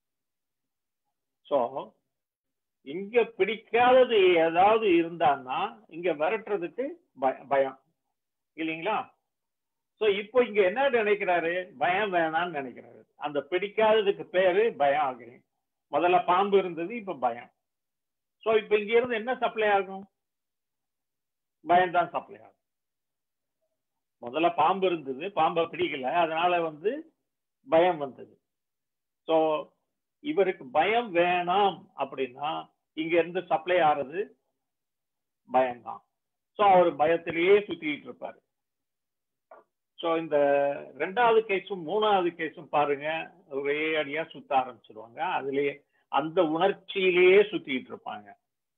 ஸோ இங்க பிடிக்காதது ஏதாவது இருந்தான்னா இங்க விரட்டுறதுக்கு பயம் இல்லைங்களா சோ இப்போ இங்க என்ன நினைக்கிறாரு பயம் வேணாம்னு நினைக்கிறாரு அந்த பிடிக்காததுக்கு பேரு பயம் ஆகுது முதல்ல பாம்பு இருந்தது இப்ப பயம் சோ இப்ப இங்க இருந்து என்ன சப்ளை ஆகும் பயம் தான் சப்ளை ஆகும் முதல்ல பாம்பு இருந்தது பாம்பை பிடிக்கல அதனால வந்து பயம் வந்தது சோ இவருக்கு பயம் வேணாம் அப்படின்னா இங்க இருந்து சப்ளை ஆறது பயம்தான் ஸோ அவர் பயத்திலேயே சுத்திட்டு இருப்பாரு ஸோ இந்த ரெண்டாவது கேஸும் மூணாவது கேஸும் பாருங்க ஒரே அடியா சுத்த ஆரம்பிச்சிருவாங்க அதுலயே அந்த உணர்ச்சியிலேயே சுத்திட்டு இருப்பாங்க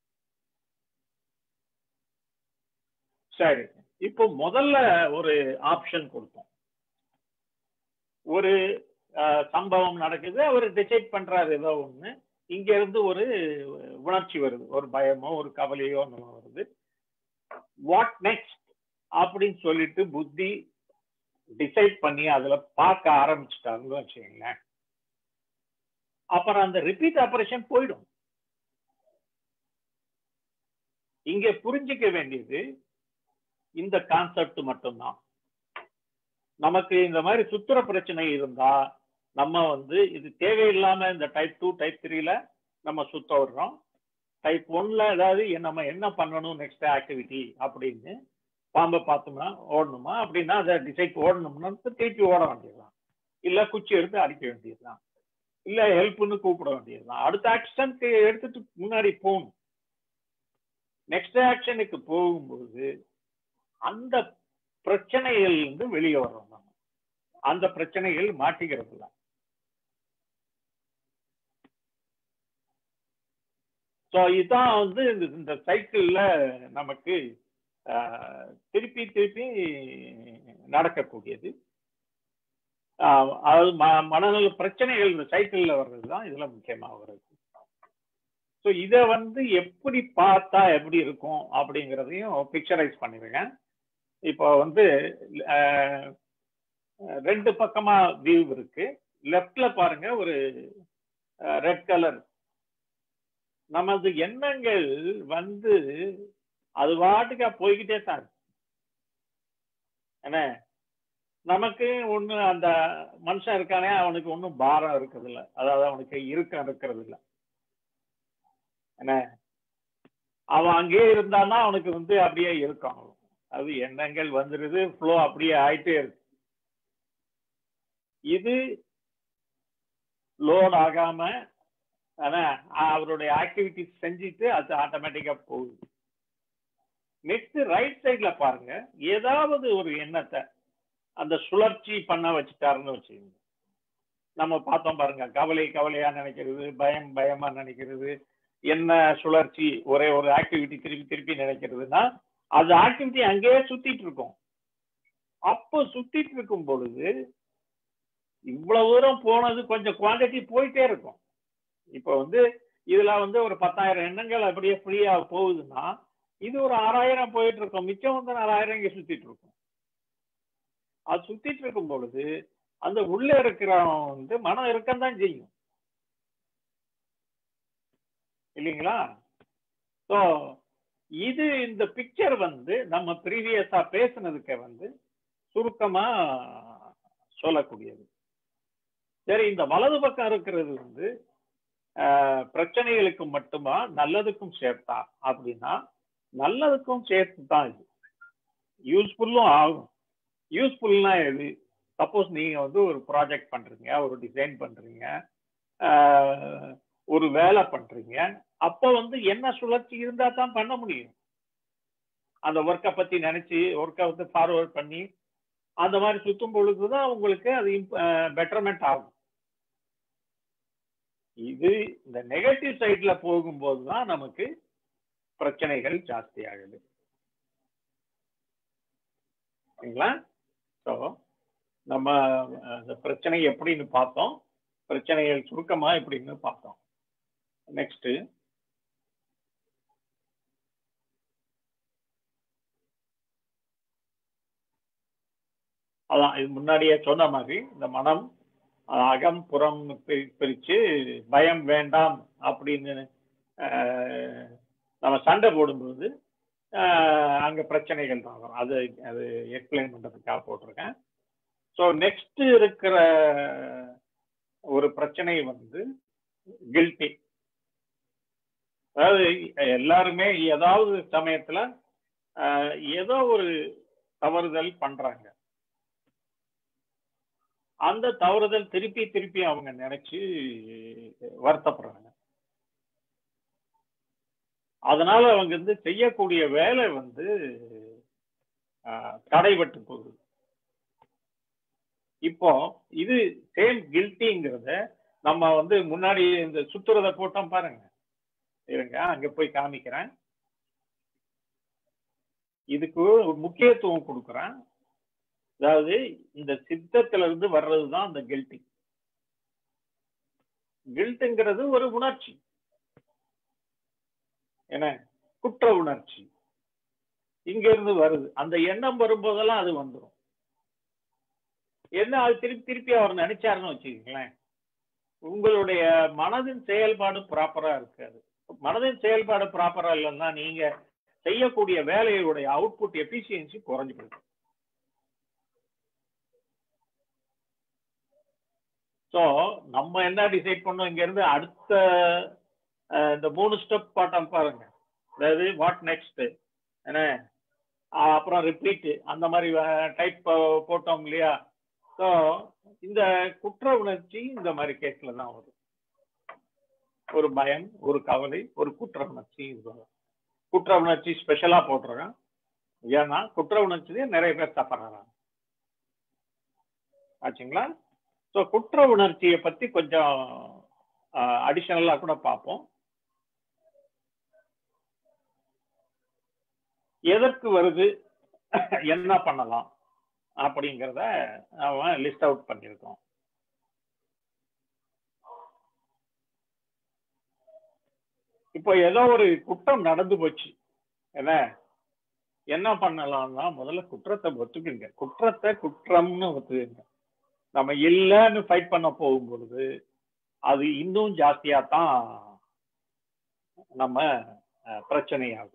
சரி இப்போ முதல்ல ஒரு ஆப்ஷன் கொடுத்தோம் ஒரு சம்பவம் நடக்குது அவர் டிசைட் பண்றாரு ஏதோ ஒண்ணு இங்க இருந்து ஒரு உணர்ச்சி வருது ஒரு பயமோ ஒரு கவலையோ ஒன்று வருது வாட் நெக்ஸ்ட் அப்படின்னு சொல்லிட்டு புத்தி டிசைட் பண்ணி அதுல பார்க்க ஆரம்பிச்சுட்டாருன்னு வச்சுக்கோங்களேன் அப்புறம் அந்த ரிப்பீட் ஆபரேஷன் போயிடும் இங்க புரிஞ்சிக்க வேண்டியது இந்த கான்செப்ட் மட்டும்தான் நமக்கு இந்த மாதிரி சுத்துற பிரச்சனை இருந்தா நம்ம வந்து இது தேவையில்லாம இந்த டைப் டூ டைப் த்ரீல நம்ம சுத்த விடுறோம் டைப் ஒன்ல அதாவது நம்ம என்ன பண்ணணும் நெக்ஸ்ட் ஆக்டிவிட்டி அப்படின்னு பாம்பை பார்த்தோம்னா ஓடணுமா அப்படின்னா அதை டிசைட் ஓடணும்னா திருப்பி ஓட வேண்டியதுதான் இல்ல குச்சி எடுத்து அடிக்க வேண்டியதுதான் இல்ல ஹெல்ப்னு கூப்பிட வேண்டியதுதான் அடுத்த ஆக்ஷனுக்கு எடுத்துட்டு முன்னாடி போகணும் நெக்ஸ்ட் ஆக்ஷனுக்கு போகும்போது அந்த பிரச்சனைகள் இருந்து வெளியே வர்றோம் நம்ம அந்த பிரச்சனைகள் மாட்டிக்கிறது இல்லை ஸோ இதுதான் வந்து இந்த இந்த சைக்கிள்ல நமக்கு ஆஹ், திருப்பி திருப்பி நடக்கக்கூடியது ஆஹ், அதாவது ம- மனநல பிரச்சனைகள் இந்த சைக்கிள்ல வர்றது தான் இதுல முக்கியமா வருது ஸோ இதை வந்து எப்படி பார்த்தா எப்படி இருக்கும் அப்படிங்கிறதையும் பிக்சரைஸ் பண்ணிருங்க இப்போ வந்து ஆஹ், ரெண்டு பக்கமா வியூ இருக்கு லெஃப்ட்ல பாருங்க ஒரு ரெட் கலர் நமது எண்ணங்கள் வந்து அது பாட்டுக்கா போய்கிட்டே தான் இருக்கு. என்ன நமக்கு ஒண்ணு அந்த மனுஷன் இருக்கானே அவனுக்கு ஒன்றும் பாரம் இருக்கிறது இல்ல அதாவது அவனுக்கு இறுக்கம் இருக்கிறது இல்ல என்ன அவன் அங்கேயே இருந்தான்னா அவனுக்கு வந்து அப்படியே இருக்கும் அது எண்ணங்கள் வந்துருது ஃப்ளோ அப்படியே ஆயிட்டே இருக்கு இது லோட் ஆகாம ஆனா அவருடைய ஆக்டிவிட்டிஸ் செஞ்சுட்டு அது ஆட்டோமேட்டிக்கா போகுது நெக்ஸ்ட் ரைட் சைட்ல பாருங்க ஏதாவது ஒரு எண்ணத்தை அந்த சுழற்சி பண்ண வச்சுட்டாருன்னு வச்சுக்கோங்க நம்ம பார்த்தோம் பாருங்க கவலை கவலையா நினைக்கிறது பயம் பயமா நினைக்கிறது என்ன சுழற்சி ஒரே ஒரு ஆக்டிவிட்டி திருப்பி திருப்பி நினைக்கிறதுனா அது ஆக்டிவிட்டி அங்கேயே சுத்திட்டு இருக்கும் அப்போ சுத்திட்டு இருக்கும் பொழுது இவ்வளவு தூரம் போனது கொஞ்சம் குவாண்டிட்டி போயிட்டே இருக்கும் இப்போ வந்து இதுல வந்து ஒரு பத்தாயிரம் எண்ணங்கள் அப்படியே ஃப்ரீயா போகுதுன்னா இது ஒரு ஆறாயிரம் போயிட்டு இருக்கும் மிச்சம் வந்து நாலாயிரம் இங்க சுத்திட்டு இருக்கும் அது சுத்திட்டு இருக்கும் பொழுது அந்த உள்ள இருக்கிறவன் வந்து மனம் இருக்கத்தான் செய்யும் இல்லைங்களா ஸோ இது இந்த பிக்சர் வந்து நம்ம ப்ரீவியஸா பேசுனதுக்கு வந்து சுருக்கமா சொல்லக்கூடியது சரி இந்த வலது பக்கம் இருக்கிறது வந்து ஆஹ், பிரச்சனைகளுக்கு மட்டுமா நல்லதுக்கும் சேர்த்தா அப்படின்னா நல்லதுக்கும் சேர்த்து தான் இது யூஸ்ஃபுல்லும் ஆகும் யூஸ்ஃபுல்னா எது சப்போஸ் நீங்க வந்து ஒரு ப்ராஜெக்ட் பண்றீங்க ஒரு டிசைன் பண்றீங்க ஆஹ், ஒரு வேலை பண்றீங்க அப்போ வந்து என்ன சுழற்சி இருந்தா தான் பண்ண முடியும் அந்த ஒர்க்கை பத்தி நினைச்சு ஒர்க்கை வந்து ஃபார்வர்ட் பண்ணி அந்த மாதிரி சுத்தும் பொழுதுதான் உங்களுக்கு அது பெட்டர்மெண்ட் ஆகும் இது இந்த நெகட்டிவ் சைட்ல போகும்போது தான் நமக்கு பிரச்சனைகள் ஜாஸ்தி ஆகுது சரிங்களா ஸோ நம்ம அஹ், இந்த பிரச்சனை எப்படின்னு பார்த்தோம் பிரச்சனைகள் சுருக்கமா எப்படின்னு பார்த்தோம் நெக்ஸ்ட் அதான் இது முன்னாடியே சொன்ன மாதிரி இந்த மனம் அஹ், அகம் புறம் பிரி- பிரிச்சு பயம் வேண்டாம் அப்படின்னு அஹ், நம்ம சண்டை போடும்போது அஹ், அங்க பிரச்சனைகள் தான் வரும் அது அது எக்ஸ்பிளைன் பண்றதுக்காக போட்டிருக்கேன் ஸோ நெக்ஸ்ட் இருக்கிற ஒரு பிரச்சனை வந்து கில்ட்டி அதாவது எல்லாருமே ஏதாவது சமயத்துல அஹ், ஏதோ ஒரு தவறுதல் பண்றாங்க அந்த தவறுதல் திருப்பி திருப்பி அவங்க நினைச்சு வருத்தப்படுறாங்க அதனால அவங்க வந்து செய்யக்கூடிய வேலை வந்து ஆஹ், தடைபட்டு போகுது இப்போ இது சேம் கில்ட்டிங்கிறத நம்ம வந்து முன்னாடி இந்த சுத்துறத போட்டோம் பாருங்க இருங்க அங்க போய் காமிக்கிறேன் இதுக்கு ஒரு முக்கியத்துவம் கொடுக்குறேன் அதாவது இந்த சித்தத்துல இருந்து வர்றதுதான் அந்த கில்ட்டி கில்ட்டுங்கிறது ஒரு உணர்ச்சி என்ன குற்ற உணர்ச்சி இங்க இருந்து வருது அந்த எண்ணம் வரும்போதெல்லாம் அது வந்துடும் என்ன அது திருப்பி திருப்பி அவர் நினைச்சாருன்னு வச்சுக்கோங்களேன் உங்களுடைய மனதின் செயல்பாடு ப்ராப்பரா இருக்காது மனதின் செயல்பாடு ப்ராப்பரா இல்லைன்னா நீங்க செய்யக்கூடிய வேலையுடைய அவுட்புட் எஃபிஷியன்சி குறைஞ்சு போயிடும் ஸோ நம்ம என்ன டிசைட் பண்ணோம் இங்க இருந்து அடுத்த அஹ், இந்த மூணு ஸ்டெப் பாட்டம் பாருங்க அதாவது வாட் நெக்ஸ்ட் என்ன அஹ், அப்புறம் ரிப்பீட் அந்த மாதிரி டைப் போட்டோம் இல்லையா ஸோ இந்த குற்ற உணர்ச்சி இந்த மாதிரி கேஸ்ல தான் வரும் ஒரு பயம் ஒரு கவலை ஒரு குற்ற உணர்ச்சி இது வரும். குற்ற உணர்ச்சி ஸ்பெஷலா போட்டிருக்கேன் ஏன்னா குற்ற உணர்ச்சியிலே நிறைய பேர் சஃபர் ஆகிறாங்க ஆச்சுங்களா ஸோ குற்ற உணர்ச்சியை பத்தி கொஞ்சம் அடிஷனலா கூட பார்ப்போம் எதற்கு வருது என்ன பண்ணலாம் அப்படிங்கிறத அவன் லிஸ்ட் அவுட் பண்ணியிருக்கோம் இப்போ ஏதோ ஒரு குற்றம் நடந்து போச்சு என்ன என்ன பண்ணலாம்னா முதல்ல குற்றத்தை ஒத்துக்குங்க குற்றத்தை குற்றம்னு ஒத்துக்குங்க நம்ம இல்லைன்னு ஃபைட் பண்ண போகும் பொழுது அது இன்னும் ஜாஸ்தியா தான் நம்ம அஹ், பிரச்சனையாகும்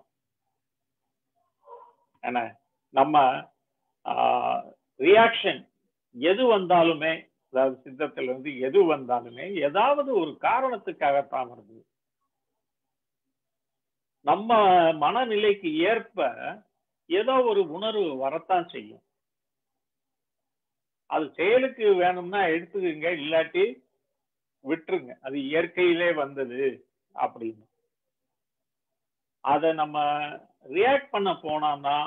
என்ன நம்ம ரியாக்ஷன் எது வந்தாலுமே அதாவது சித்தத்துல இருந்து எது வந்தாலுமே ஏதாவது ஒரு காரணத்துக்காகத்தான் வருது நம்ம மனநிலைக்கு ஏற்ப ஏதோ ஒரு உணர்வு வரத்தான் செய்யும் அது செயலுக்கு வேணும்னா எடுத்துக்கங்க இல்லாட்டி விட்டுருங்க அது இயற்கையிலே வந்தது அப்படின்னு அதை நம்ம ரியாக்ட் பண்ண போனோம்னா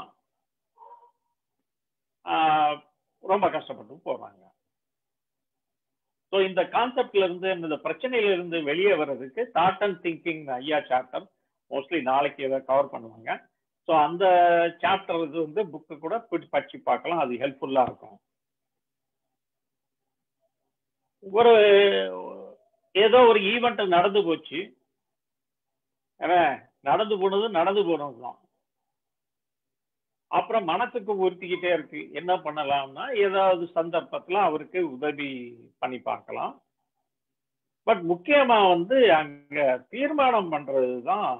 ஆஹ், ரொம்ப கஷ்டப்பட்டு போறாங்க ஸோ இந்த கான்செப்ட்ல இருந்து இந்த பிரச்சனையில இருந்து வெளியே வர்றதுக்கு தாட் அண்ட் திங்கிங் ஐயா சாப்டர் மோஸ்ட்லி நாளைக்கு இதை கவர் பண்ணுவாங்க ஸோ அந்த சாப்டர் இது வந்து புக்கு கூட போய் படிச்சு பார்க்கலாம் அது ஹெல்ப்ஃபுல்லா இருக்கும் ஒரு ஏதோ ஒரு ஈவெண்ட் நடந்து போச்சு ஏன்னா நடந்து போனது நடந்து போனது தான் அப்புறம் மனசுக்கு உறுத்திக்கிட்டே இருக்கு என்ன பண்ணலாம்னா ஏதாவது சந்தர்ப்பத்துல அவருக்கு உதவி பண்ணி பார்க்கலாம் பட் முக்கியமா வந்து அங்க தீர்மானம் பண்றதுதான்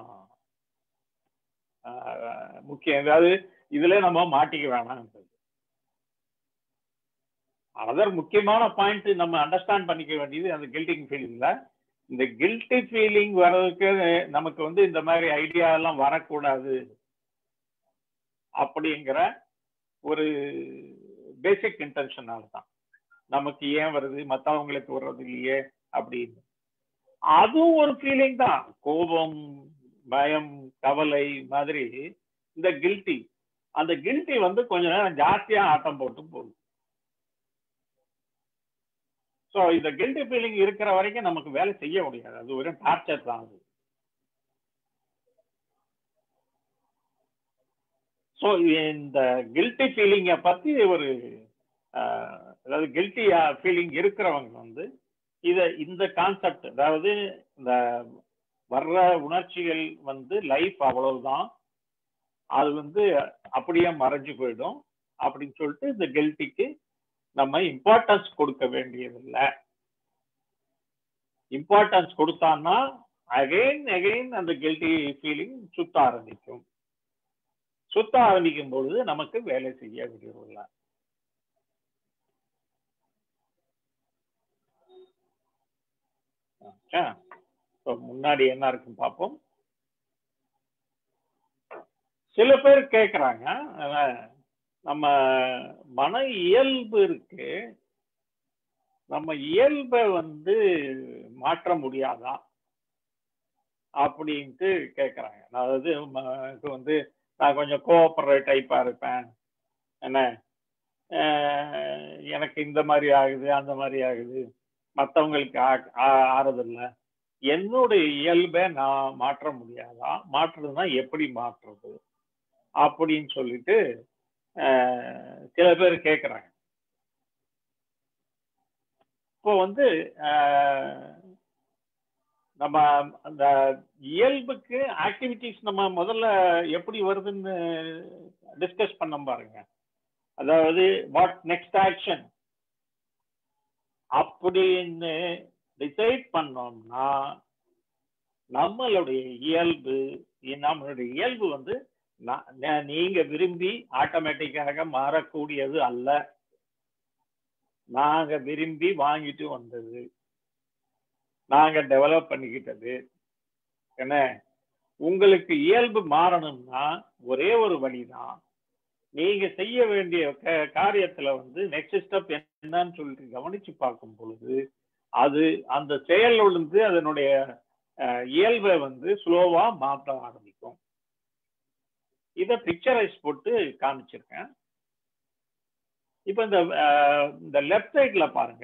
ஆஹ், முக்கியம் அதாவது இதுல நம்ம மாட்டிக்க வேணாம் அதர் முக்கியமான பாயிண்ட் நம்ம அண்டர்ஸ்டாண்ட் பண்ணிக்க வேண்டியது அந்த கில்ட்டிங் ஃபீலிங்ல இந்த கில்ட்டி ஃபீலிங் வர்றதுக்கு நமக்கு வந்து இந்த மாதிரி ஐடியா எல்லாம் வரக்கூடாது அப்படிங்கிற ஒரு பேசிக் இன்டென்ஷனால தான் நமக்கு ஏன் வருது மற்றவங்களுக்கு வர்றது இல்லையே அப்படின்னு அதுவும் ஒரு ஃபீலிங் தான் கோபம் பயம் கவலை மாதிரி இந்த கில்ட்டி அந்த கில்ட்டி வந்து கொஞ்ச நேரம் ஜாஸ்தியா ஆட்டம் போட்டு போகுது ஸோ இந்த கில்ட்டி ஃபீலிங் இருக்கிற வரைக்கும் நமக்கு வேலை செய்ய முடியாது அது ஒரு டார்ச்சர் தான் அது ஸோ இந்த கில்ட்டி ஃபீலிங்கை பத்தி ஒரு ஆஹ், அதாவது கில்ட்டி ஃபீலிங் இருக்கிறவங்க வந்து இத இந்த கான்செப்ட் அதாவது இந்த வர்ற உணர்ச்சிகள் வந்து லைஃப் அவ்வளவுதான் அது வந்து அப்படியே மறைஞ்சு போயிடும் அப்படின்னு சொல்லிட்டு இந்த கில்ட்டிக்கு நம்ம இம்பார்ட்டன்ஸ் கொடுக்க வேண்டியதில்லை இம்பார்ட்டன்ஸ் கொடுத்தான்னா அகைன் அகைன் அந்த கில்ட்டி ஃபீலிங் சுத்த ஆரம்பிக்கும் சுத்த ஆரம்பிக்கும் பொழுது நமக்கு வேலை செய்ய விடுவதில்லை ஆச்சா? So, முன்னாடி என்ன இருக்குன்னு பார்ப்போம் சில பேர் கேக்குறாங்க அஹ், நம்ம மன இயல்பு இருக்கு நம்ம இயல்பை வந்து மாற்ற முடியாதா அப்படின்ட்டு கேக்குறாங்க அதாவது ம- இப்ப வந்து நான் கொஞ்சம் கோவப்படுற டைப்பா இருப்பேன் என்ன அஹ், எனக்கு இந்த மாதிரி ஆகுது அந்த மாதிரி ஆகுது மற்றவங்களுக்கு ஆறதில்ல என்னுடைய இயல்பை நான் மாற்ற முடியாதா மாற்றுறதுனா எப்படி மாற்றுறது அப்படின்னு சொல்லிட்டு அஹ், சில பேர் கேட்குறாங்க இப்போ வந்து அஹ், நம்ம அந்த இயல்புக்கு ஆக்டிவிட்டிஸ் நம்ம முதல்ல எப்படி வருதுன்னு டிஸ்கஸ் பண்ண பாருங்க அதாவது வாட் நெக்ஸ்ட் ஆக்ஷன் அப்படின்னு டிசைட் பண்ணோம்னா நம்மளுடைய இயல்பு நம்மளுடைய இயல்பு வந்து நா- நா- நீங்க விரும்பி ஆட்டோமேட்டிக்காக மாறக்கூடியது அல்ல நாங்க விரும்பி வாங்கிட்டு வந்தது நாங்க டெவலப் பண்ணிக்கிட்டது என்ன உங்களுக்கு இயல்பு மாறணும்னா ஒரே ஒரு வழிதான் நீங்க செய்ய வேண்டிய க- காரியத்துல வந்து நெக்ஸ்ட் ஸ்டெப் என்னன்னு சொல்லிட்டு கவனிச்சு பார்க்கும் பொழுது அது அந்த செயல் விழுந்து அதனுடைய அஹ், இயல்பை வந்து ஸ்லோவா மாற்ற ஆரம்பிக்கும் இத பிக்சரைஸ் போட்டு காமிச்சிருக்கேன் இப்ப இந்த அஹ், இந்த லெஃப்ட் சைட்ல பாருங்க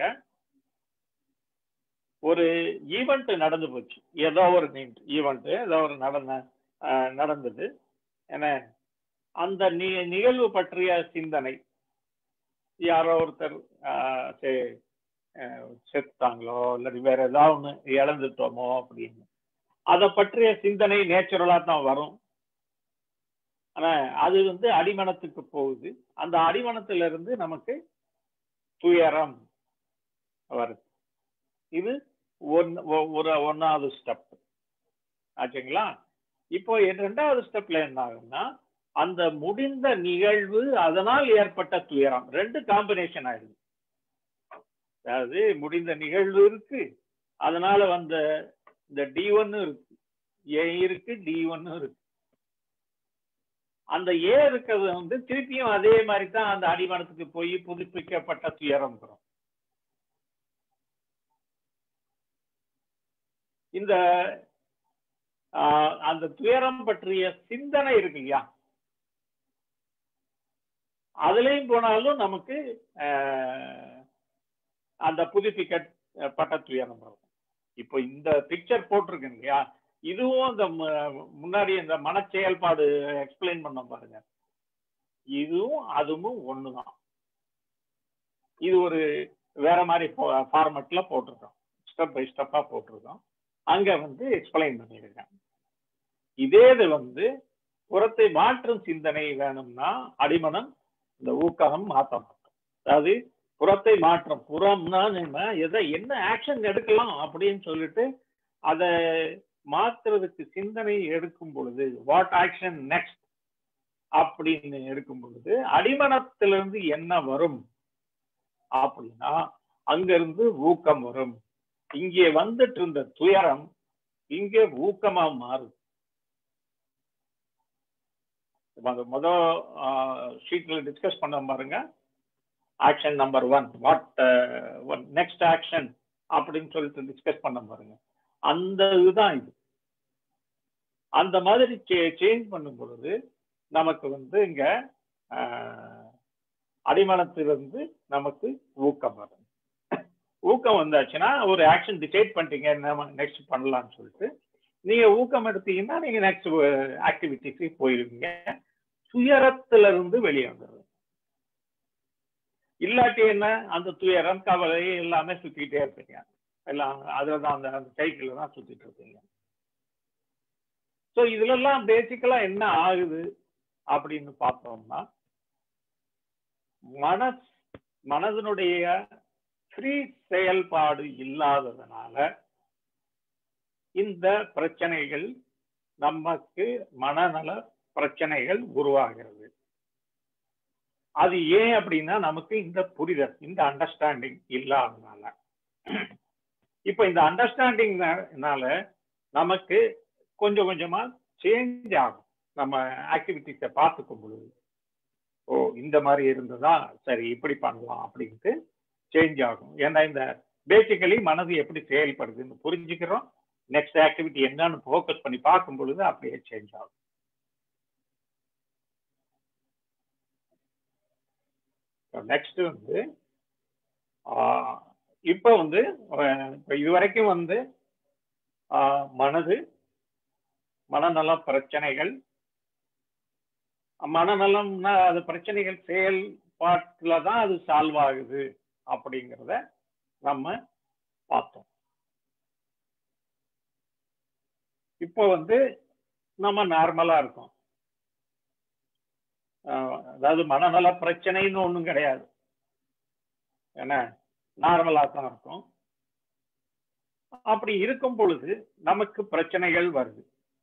ஒரு ஈவெண்ட் நடந்து போச்சு ஏதோ ஒரு ஈவெண்ட் ஏதோ ஒரு நடந்த அஹ், நடந்தது என்ன அந்த நி- நிகழ்வு பற்றிய சிந்தனை யாரோ ஒருத்தர் ஆஹ், சே- ஆஹ், செத்துட்டாங்களோ இல்லாட்டி வேற ஏதாவது ஒண்ணு இழந்துட்டோமோ அப்படின்னு அதை பற்றிய சிந்தனை நேச்சுரலா தான் வரும் ஆனா அது வந்து அடிமனத்துக்கு போகுது அந்த அடிமனத்துல இருந்து நமக்கு துயரம் வருது இது ஒன்- ஒ- ஒரு ஒன்னாவது ஸ்டெப் ஆச்சுங்களா இப்போ ரெண்டாவது ஸ்டெப்ல என்ன ஆகும்னா அந்த முடிந்த நிகழ்வு அதனால் ஏற்பட்ட துயரம் ரெண்டு காம்பினேஷன் ஆயிடுது அதாவது முடிந்த நிகழ்வு இருக்கு அதனால வந்த இந்த டி ஒன்னு இருக்கு ஏ இருக்கு டி ஒன்னு இருக்கு அந்த ஏ இருக்கிறது வந்து திருப்பியும் அதே மாதிரி தான் அந்த அடிமனத்துக்கு போய் புதுப்பிக்கப்பட்ட துயரம் வரும் இந்த ஆஹ், அந்த துயரம் பற்றிய சிந்தனை இருக்கு இல்லையா அதுலயும் போனாலும் நமக்கு ஆஹ், அந்த புதுப்பிக்கப்பட்ட துயரம் வரும் இப்போ இந்த பிக்சர் போட்டிருக்கு இல்லையா இதுவும் இந்த ம- முன்னாடி இந்த மன செயல்பாடு எக்ஸ்பிளைன் பண்ண பாருங்க இதுவும் அதுவும் ஒண்ணுதான் இது ஒரு வேற மாதிரி ஃபார்மட்ல போட்டிருக்கோம் ஸ்டெப் பை ஸ்டெப்பா போட்டிருக்கோம் அங்க வந்து எக்ஸ்பிளைன் பண்ணியிருக்கேன் இதே இது வந்து புறத்தை மாற்றும் சிந்தனை வேணும்னா அடிமனம் இந்த ஊக்கம் மாற்ற மாட்டோம் அதாவது புறத்தை மாற்றம் புறம்னா நம்ம எதை என்ன ஆக்ஷன் எடுக்கலாம் அப்படின்னு சொல்லிட்டு அதை மாத்துறதுக்கு சிந்தனை எடுக்கும் பொழுது வாட் ஆக்ஷன் நெக்ஸ்ட் அப்படின்னு எடுக்கும் பொழுது அடிமனத்திலிருந்து என்ன வரும் அப்படின்னா அங்கிருந்து ஊக்கம் வரும் இங்கே வந்துட்டு இருந்த துயரம் இங்கே ஊக்கமா மாறுது இப்ப அந்த முதல் ஷீட்ல டிஸ்கஸ் பண்ண பாருங்க action number one what next action அப்படின்னு சொல்லிட்டு டிஸ்கஸ் பண்ண பாருங்க அந்த இதுதான் இது அந்த மாதிரி சேஞ்ச் பண்ணும் பொழுது நமக்கு வந்து இங்க ஆஹ், அடிமனத்திலிருந்து நமக்கு ஊக்கம் வரும் ஊக்கம் வந்தாச்சுன்னா ஒரு ஆக்ஷன் டிசைட் பண்ணிட்டீங்க என்ன நெக்ஸ்ட் பண்ணலாம்னு சொல்லிட்டு நீங்க ஊக்கம் எடுத்தீங்கன்னா நீங்க நெக்ஸ்ட் ஆக்டிவிட்டிக்கு போயிருவீங்க துயரத்துல இருந்து வெளியே வந்துடுது இல்லாட்டி என்ன அந்த துயரம் கவலை எல்லாமே சுத்திக்கிட்டே இருப்பீங்க எல்லாம் அதுலதான் அந்த அந்த சைக்கிள் தான் சுத்திட்டு இருப்பீங்க ஸோ இதுல எல்லாம் பேசிக்கலா என்ன ஆகுது அப்படின்னு பார்த்தோம்னா மனஸ் மனதனுடைய ஃப்ரீ செயல்பாடு இல்லாததுனால இந்த பிரச்சனைகள் நமக்கு மனநல பிரச்சனைகள் உருவாகிறது அது ஏன் அப்படின்னா நமக்கு இந்த புரிதல் இந்த அண்டர்ஸ்டாண்டிங் இல்லாதனால இப்ப இந்த அண்டர்ஸ்டாண்டிங்னால நமக்கு கொஞ்சம் கொஞ்சமா சேஞ்ச் ஆகும் நம்ம ஆக்டிவிட்டிஸை பார்த்துக்கும் பொழுது ஓ இந்த மாதிரி இருந்ததா சரி இப்படி பண்ணலாம் அப்படின்ட்டு சேஞ்ச் ஆகும் ஏன்னா இந்த பேசிக்கலி மனது எப்படி செயல்படுதுன்னு புரிஞ்சுக்கிறோம் நெக்ஸ்ட் ஆக்டிவிட்டி என்னன்னு ஃபோக்கஸ் பண்ணி பார்க்கும் பொழுது அப்படியே சேஞ்ச் ஆகும் நெக்ஸ்ட் வந்து ஆஹ், இப்ப வந்து அஹ், இப்ப இதுவரைக்கும் வந்து ஆஹ், மனது மனநல பிரச்சனைகள் மனநலம்னா அது பிரச்சனைகள் செயல்பாட்டுல தான் அது சால்வ் ஆகுது அப்படிங்கிறத நம்ம பார்த்தோம் இப்போ வந்து நம்ம நார்மலா இருக்கோம் ஆஹ் அதாவது மனநல பிரச்சனைன்னு ஒண்ணும் கிடையாது என்ன நார்மலா தான் இருக்கும் அப்படி இருக்கும் பொழுது நமக்கு பிரச்சனைகள் வருது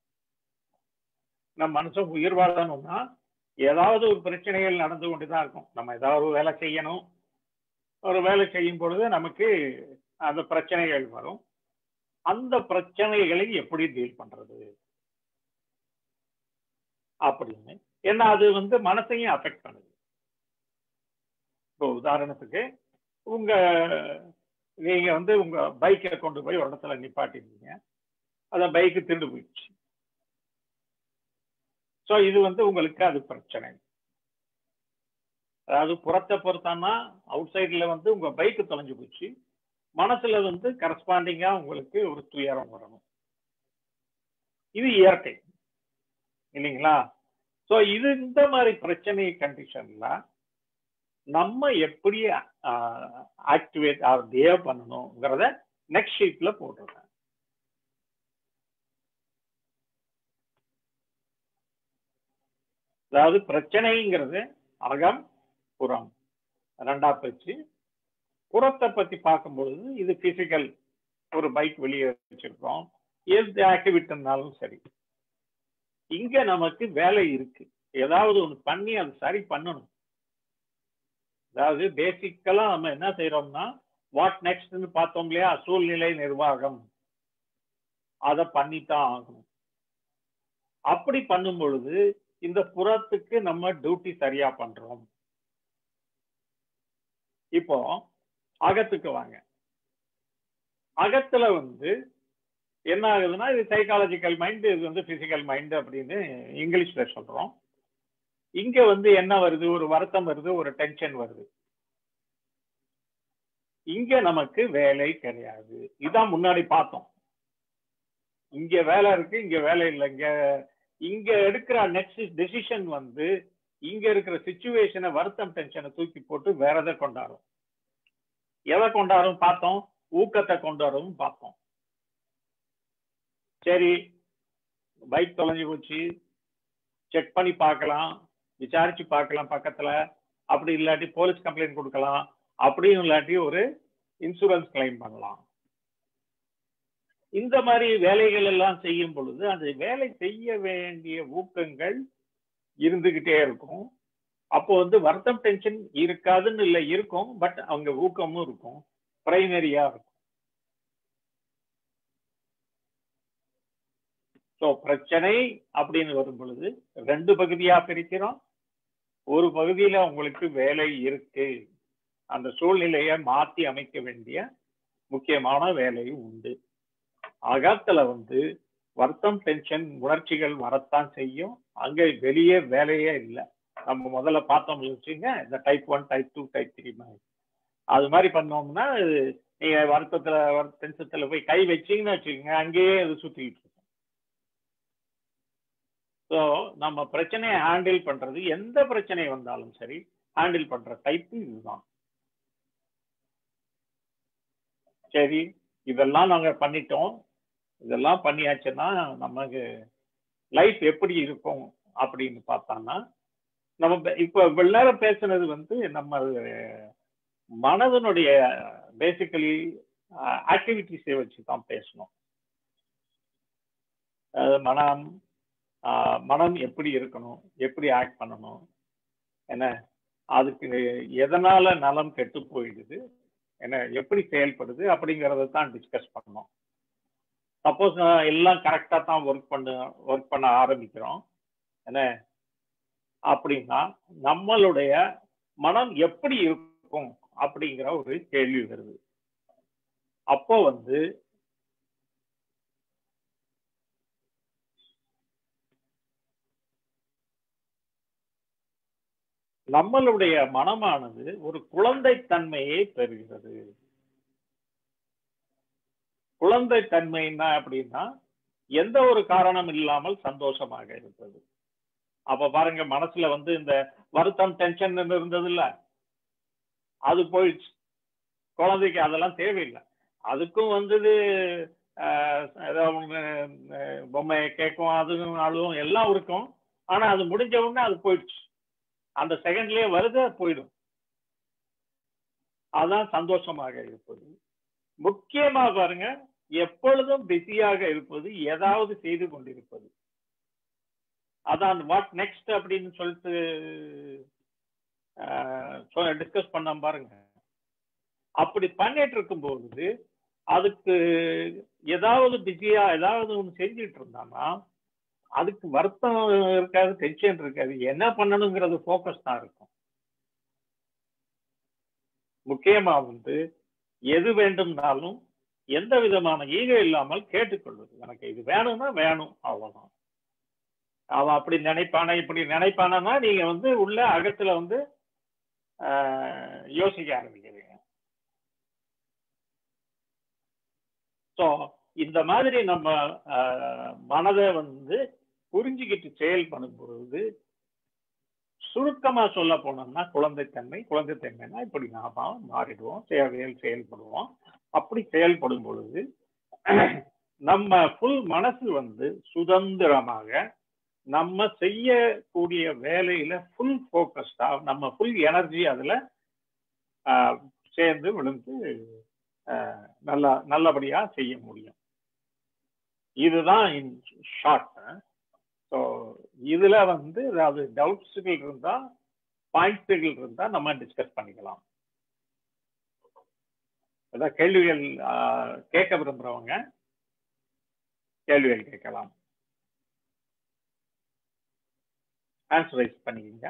நம்ம மனுஷன் உயிர் வாழணும்னா ஏதாவது ஒரு பிரச்சனைகள் நடந்து கொண்டுதான் இருக்கும் நம்ம ஏதாவது ஒரு வேலை செய்யணும் ஒரு வேலை செய்யும் பொழுது நமக்கு அந்த பிரச்சனைகள் வரும் அந்த பிரச்சனைகளை எப்படி டீல் பண்றது அப்படின்னு ஏன்னா அது வந்து மனசையும் அஃபெக்ட் பண்ணுது இப்போ உதாரணத்துக்கு உங்க நீங்க வந்து உங்க பைக்கை கொண்டு போய் ஒரு இடத்துல நிப்பாட்டிருந்தீங்க அந்த பைக்கு திருடு போயிடுச்சு ஸோ இது வந்து உங்களுக்கு அது பிரச்சனை அதாவது புறத்தை பொறுத்தானா அவுட் சைட்ல வந்து உங்க பைக்கு தொலைஞ்சு போச்சு மனசுல வந்து கரஸ்பாண்டிங்கா உங்களுக்கு ஒரு துயரம் வரணும் இது இயற்கை இல்லைங்களா ஸோ இது இந்த மாதிரி பிரச்சனை கண்டிஷன்ல நம்ம எப்படி ஆக்டிவேட் பிஹேவ் பண்ணணுங்கிறத நெக்ஸ்ட் ஷீட்ல போட்டிருக்கேன் அதாவது பிரச்சனைங்கிறது அகம் புறம் ரெண்டா பிரிச்சு புறத்தை பத்தி பார்க்கும்பொழுது இது பிசிக்கல் ஒரு பைக் வெளியே வச்சிருக்கோம் எந்த ஆக்டிவிட்டினாலும் சரி இங்க நமக்கு வேலை இருக்கு ஏதாவது ஒன்று பண்ணி அது சரி பண்ணணும் அதாவது பேசிக்கலா நம்ம என்ன செய்யறோம்னா வாட் நெக்ஸ்ட்னு பார்த்தோம் இல்லையா சூழ்நிலை நிர்வாகம் அதை பண்ணித்தான் ஆகணும் அப்படி பண்ணும் பொழுது இந்த புறத்துக்கு நம்ம டியூட்டி சரியா பண்றோம் இப்போ அகத்துக்கு வாங்க அகத்துல வந்து என்ன ஆகுதுன்னா இது சைக்காலஜிக்கல் மைண்ட் இது வந்து பிசிக்கல் மைண்ட் அப்படின்னு இங்கிலீஷ்ல சொல்றோம் இங்க வந்து என்ன வருது ஒரு வருத்தம் வருது ஒரு டென்ஷன் வருது இங்க நமக்கு வேலை கிடையாது இதான் முன்னாடி பார்த்தோம் இங்க வேலை இருக்கு இங்க வேலை இல்லை இங்க இங்க எடுக்கிற நெக்ஸ்ட் டெசிஷன் வந்து இங்க இருக்கிற சுச்சுவேஷனை வருத்தம் டென்ஷனை தூக்கி போட்டு வேற எதை கொண்டாடும் எதை கொண்டாடும் பார்த்தோம் ஊக்கத்தை கொண்டாடும் பார்த்தோம் சரி பைக் தொலைஞ்சு போச்சு செக் பண்ணி பார்க்கலாம் விசாரிச்சு பார்க்கலாம் பக்கத்துல அப்படி இல்லாட்டி போலீஸ் கம்ப்ளைண்ட் கொடுக்கலாம் அப்படியும் இல்லாட்டி ஒரு இன்சூரன்ஸ் கிளைம் பண்ணலாம் இந்த மாதிரி வேலைகள் எல்லாம் செய்யும் பொழுது அந்த வேலை செய்ய வேண்டிய ஊக்கங்கள் இருந்துகிட்டே இருக்கும் அப்போ வந்து வருத்தம் டென்ஷன் இருக்காதுன்னு இல்லை இருக்கும் பட் அவங்க ஊக்கமும் இருக்கும் பிரைமரியா இருக்கும் ஸோ பிரச்சனை அப்படின்னு வரும் பொழுது ரெண்டு பகுதியா பிரிக்கிறோம் ஒரு பகுதியில உங்களுக்கு வேலை இருக்கு அந்த சூழ்நிலையை மாற்றி அமைக்க வேண்டிய முக்கியமான வேலையும் உண்டு அகத்துல வந்து வருத்தம் டென்ஷன் உணர்ச்சிகள் வரத்தான் செய்யும் அங்க வெளியே வேலையே இல்லை நம்ம முதல்ல பார்த்தோம் வச்சுங்க இந்த type one type two type three மாதிரி அது மாதிரி பண்ணோம்னா நீங்க வருத்தத்துல டென்ஷத்துல போய் கை வச்சீங்கன்னு வச்சுக்கோங்க அங்கேயே அது சுத்திட்டு இருக்கும் ஸோ நம்ம பிரச்சனையை ஹேண்டில் பண்றது எந்த பிரச்சனை வந்தாலும் சரி ஹேண்டில் பண்ற டைப் இதுதான் சரி இதெல்லாம் நாங்க பண்ணிட்டோம் இதெல்லாம் பண்ணியாச்சுன்னா நமக்கு லைஃப் எப்படி இருக்கும் அப்படின்னு பார்த்தோம்னா நம்ம இப்போ இவ்வளவு நேரம் பேசுனது வந்து நம்ம மனதனுடைய பேசிக்கலி ஆக்டிவிட்டிஸை வச்சு தான் பேசணும் மனம் மனம் எப்படி இருக்கணும் எப்படி ஆக்ட் பண்ணணும் என்ன அதுக்கு எதனால நலம் கெட்டு போயிடுது என்ன எப்படி செயல்படுது அப்படிங்கிறத தான் டிஸ்கஸ் பண்ணோம் சப்போஸ் எல்லாம் கரெக்டாக தான் ஒர்க் பண்ண ஒர்க் பண்ண ஆரம்பிக்கிறோம் என்ன அப்படின்னா நம்மளுடைய மனம் எப்படி இருக்கும் அப்படிங்கிற ஒரு கேள்வி வருது அப்போ வந்து நம்மளுடைய மனமானது ஒரு குழந்தைத்தன்மையை பெறுகிறது குழந்தைத்தன்மைன்னா அப்படின்னா எந்த ஒரு காரணம் இல்லாமல் சந்தோஷமாக இருப்பது அப்ப பாருங்க மனசுல வந்து இந்த வருத்தம் டென்ஷன் இருந்தது இல்ல அது போயிடுச்சு குழந்தைக்கு அதெல்லாம் தேவையில்லை அதுக்கும் வந்தது ஏதோ பொம்மையை கேட்கும் அதுவும் அழுவும் எல்லாம் இருக்கும் ஆனா அது முடிஞ்ச உடனே அது போயிடுச்சு அந்த செகண்ட்லயே வருது போயிடும் அதான் சந்தோஷமாக இருப்பது முக்கியமா பாருங்க எப்பொழுதும் பிஸியாக இருப்பது ஏதாவது செய்து கொண்டிருப்பது அதான் வாட் நெக்ஸ்ட் அப்படின்னு சொல்லிட்டு டிஸ்கஸ் பண்ண பாருங்க அப்படி பண்ணிட்டு இருக்கும் பொழுது அதுக்கு ஏதாவது பிஸியா ஏதாவது ஒன்று செஞ்சுட்டு இருந்தான்னா அதுக்கு வருத்தம் இருக்காது டென்ஷன் இருக்காது என்ன பண்ணணுங்கிறது ஃபோக்கஸ் தான் இருக்கும் முக்கியமா வந்து எது வேண்டும்னாலும் எந்த விதமான ஈகோ இல்லாமல் கேட்டுக்கொள்வது எனக்கு இது வேணும்னா வேணும் அவ்வளவுதான் அவன் அப்படி நினைப்பானா இப்படி நினைப்பானா நீங்க வந்து உள்ள அகத்துல வந்து ஆஹ், யோசிக்க ஆரம்பிக்கிறீங்க ஸோ இந்த மாதிரி நம்ம ஆஹ், மனதை வந்து புரிஞ்சுக்கிட்டு செயல்படும் பொழுது சுருக்கமா சொல்ல போனோம்னா குழந்தைத்தன்மை குழந்தைத்தன்மைனா இப்படி நாம மாறிடுவோம் செயல் செயல்படுவோம் அப்படி செயல்படும் பொழுது நம்ம ஃபுல் மனசு வந்து சுதந்திரமாக நம்ம செய்யக்கூடிய வேலையில ஃபுல் ஃபோக்கஸ்டா நம்ம ஃபுல் எனர்ஜி அதுல ஆஹ், சேர்ந்து விழுந்து ஆஹ், நல்லா நல்லபடியா செய்ய முடியும் இதுதான் இன் ஷார்ட் ஸோ இதுல வந்து அதாவது டவுட்ஸுகள் இருந்தா பாயிண்ட்ஸுகள் இருந்தா நம்ம டிஸ்கஸ் பண்ணிக்கலாம் அதான் கேள்விகள் ஆஹ், கேட்க விரும்புறவங்க கேள்விகள் கேட்கலாம் ஆன்சர் ரைஸ் பண்ணிக்கிங்க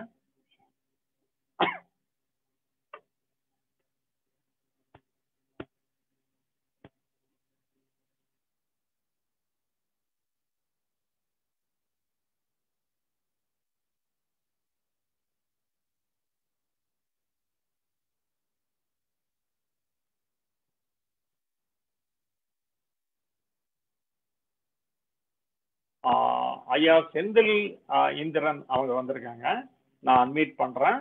ஆஹ் ஐயா செந்தில் ஆஹ் இந்திரன் அவங்க வந்திருக்காங்க நான் அன்மீட் பண்றேன்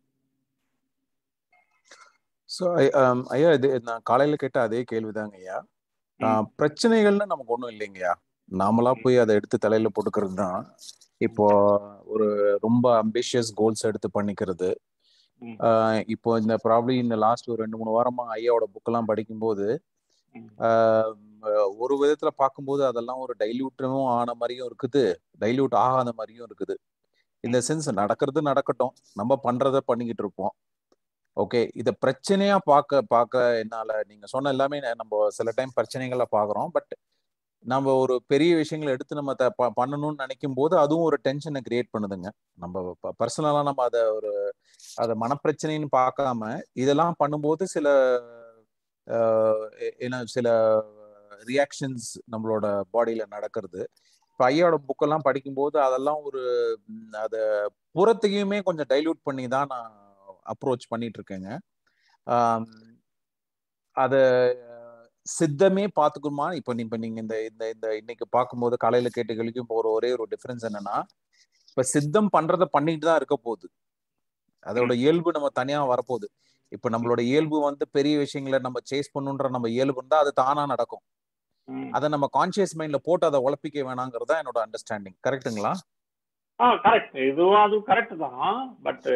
ஸோ ஐயா இது நான் காலையில கேட்ட அதே கேள்விதாங்க ஐயா ஆஹ் பிரச்சனைகள்னு நமக்கு ஒன்றும் இல்லைங்கய்யா நாமளா போய் அதை எடுத்து தலையில போட்டுக்கிறது தான் இப்போ ஒரு ரொம்ப அம்பிஷியஸ் கோல்ஸ் எடுத்து பண்ணிக்கிறது ம். ஆஹ் இப்போ இந்த ப்ராப்ளி இந்த லாஸ்ட் ஒரு ரெண்டு மூணு வாரமா ஐயாவோட புக்கெல்லாம் படிக்கும்போது ம். ஆஹ் ஒரு விதத்துல பார்க்கும்போது அதெல்லாம் ஒரு டைல்யூட்டும் ஆன மாதிரியும் இருக்குது டைல்யூட் ஆகாத மாதிரியும் இருக்குது இந்த சென்ஸ் நடக்கிறது நடக்கட்டும் நம்ம பண்றத பண்ணிக்கிட்டு இருப்போம் ஓகே இத பிரச்சனையா பார்க்க பார்க்க என்னால நீங்க சொன்ன எல்லாமே நம்ம சில டைம் பிரச்சனைகளை பாக்குறோம் பட் நம்ம ஒரு பெரிய விஷயங்களை எடுத்து நம்ம த- ப- பண்ணணும்னு நினைக்கும் போது அதுவும் ஒரு டென்ஷனை கிரியேட் பண்ணுதுங்க நம்ம பர்சனலா நம்ம அதை ஒரு அதை மனப்பிரச்சனைன்னு பார்க்காம இதெல்லாம் பண்ணும்போது சில ஆஹ் எ- என்ன சில ரியாக்ஷன்ஸ் நம்மளோட பாடியில நடக்கிறது இப்போ ஐயாவோட புக்கெல்லாம் படிக்கும்போது அதெல்லாம் ஒரு ம், அதை புறத்தையுமே கொஞ்சம் டைல்யூட் பண்ணி தான் நான் அப்ரோச் பண்ணிட்டு இருக்கேங்க ஆம், அத சித்தமே பாத்துக்குமா இப்ப நீ- இப்ப நீங்க இந்த இந்த இந்த இன்னைக்கு பார்க்கும்போது காலையில கேட்ட கேள்விக்கும் போற ஒரே ஒரு டிஃபரன்ஸ் என்னன்னா இப்ப சித்தம் பண்றத பண்ணிட்டு தான் இருக்க போகுது அதோட இயல்பு நம்ம தனியா வரப்போகுது இப்ப நம்மளோட இயல்பு வந்து பெரிய விஷயங்களை நம்ம சேஸ் பண்ணுன்ற நம்ம இயல்பு இருந்தா அது தானா நடக்கும் ம். அதை நம்ம கான்சியஸ் மைண்ட்ல போட்டு அதை உழப்பிக்க வேணாங்கிறது தான் என்னோட அண்டர்ஸ்டாண்டிங் கரெக்ட்டுங்களா ஆ கரெக்ட் இதுவும் அதுவும் கரெக்ட் தான் பட்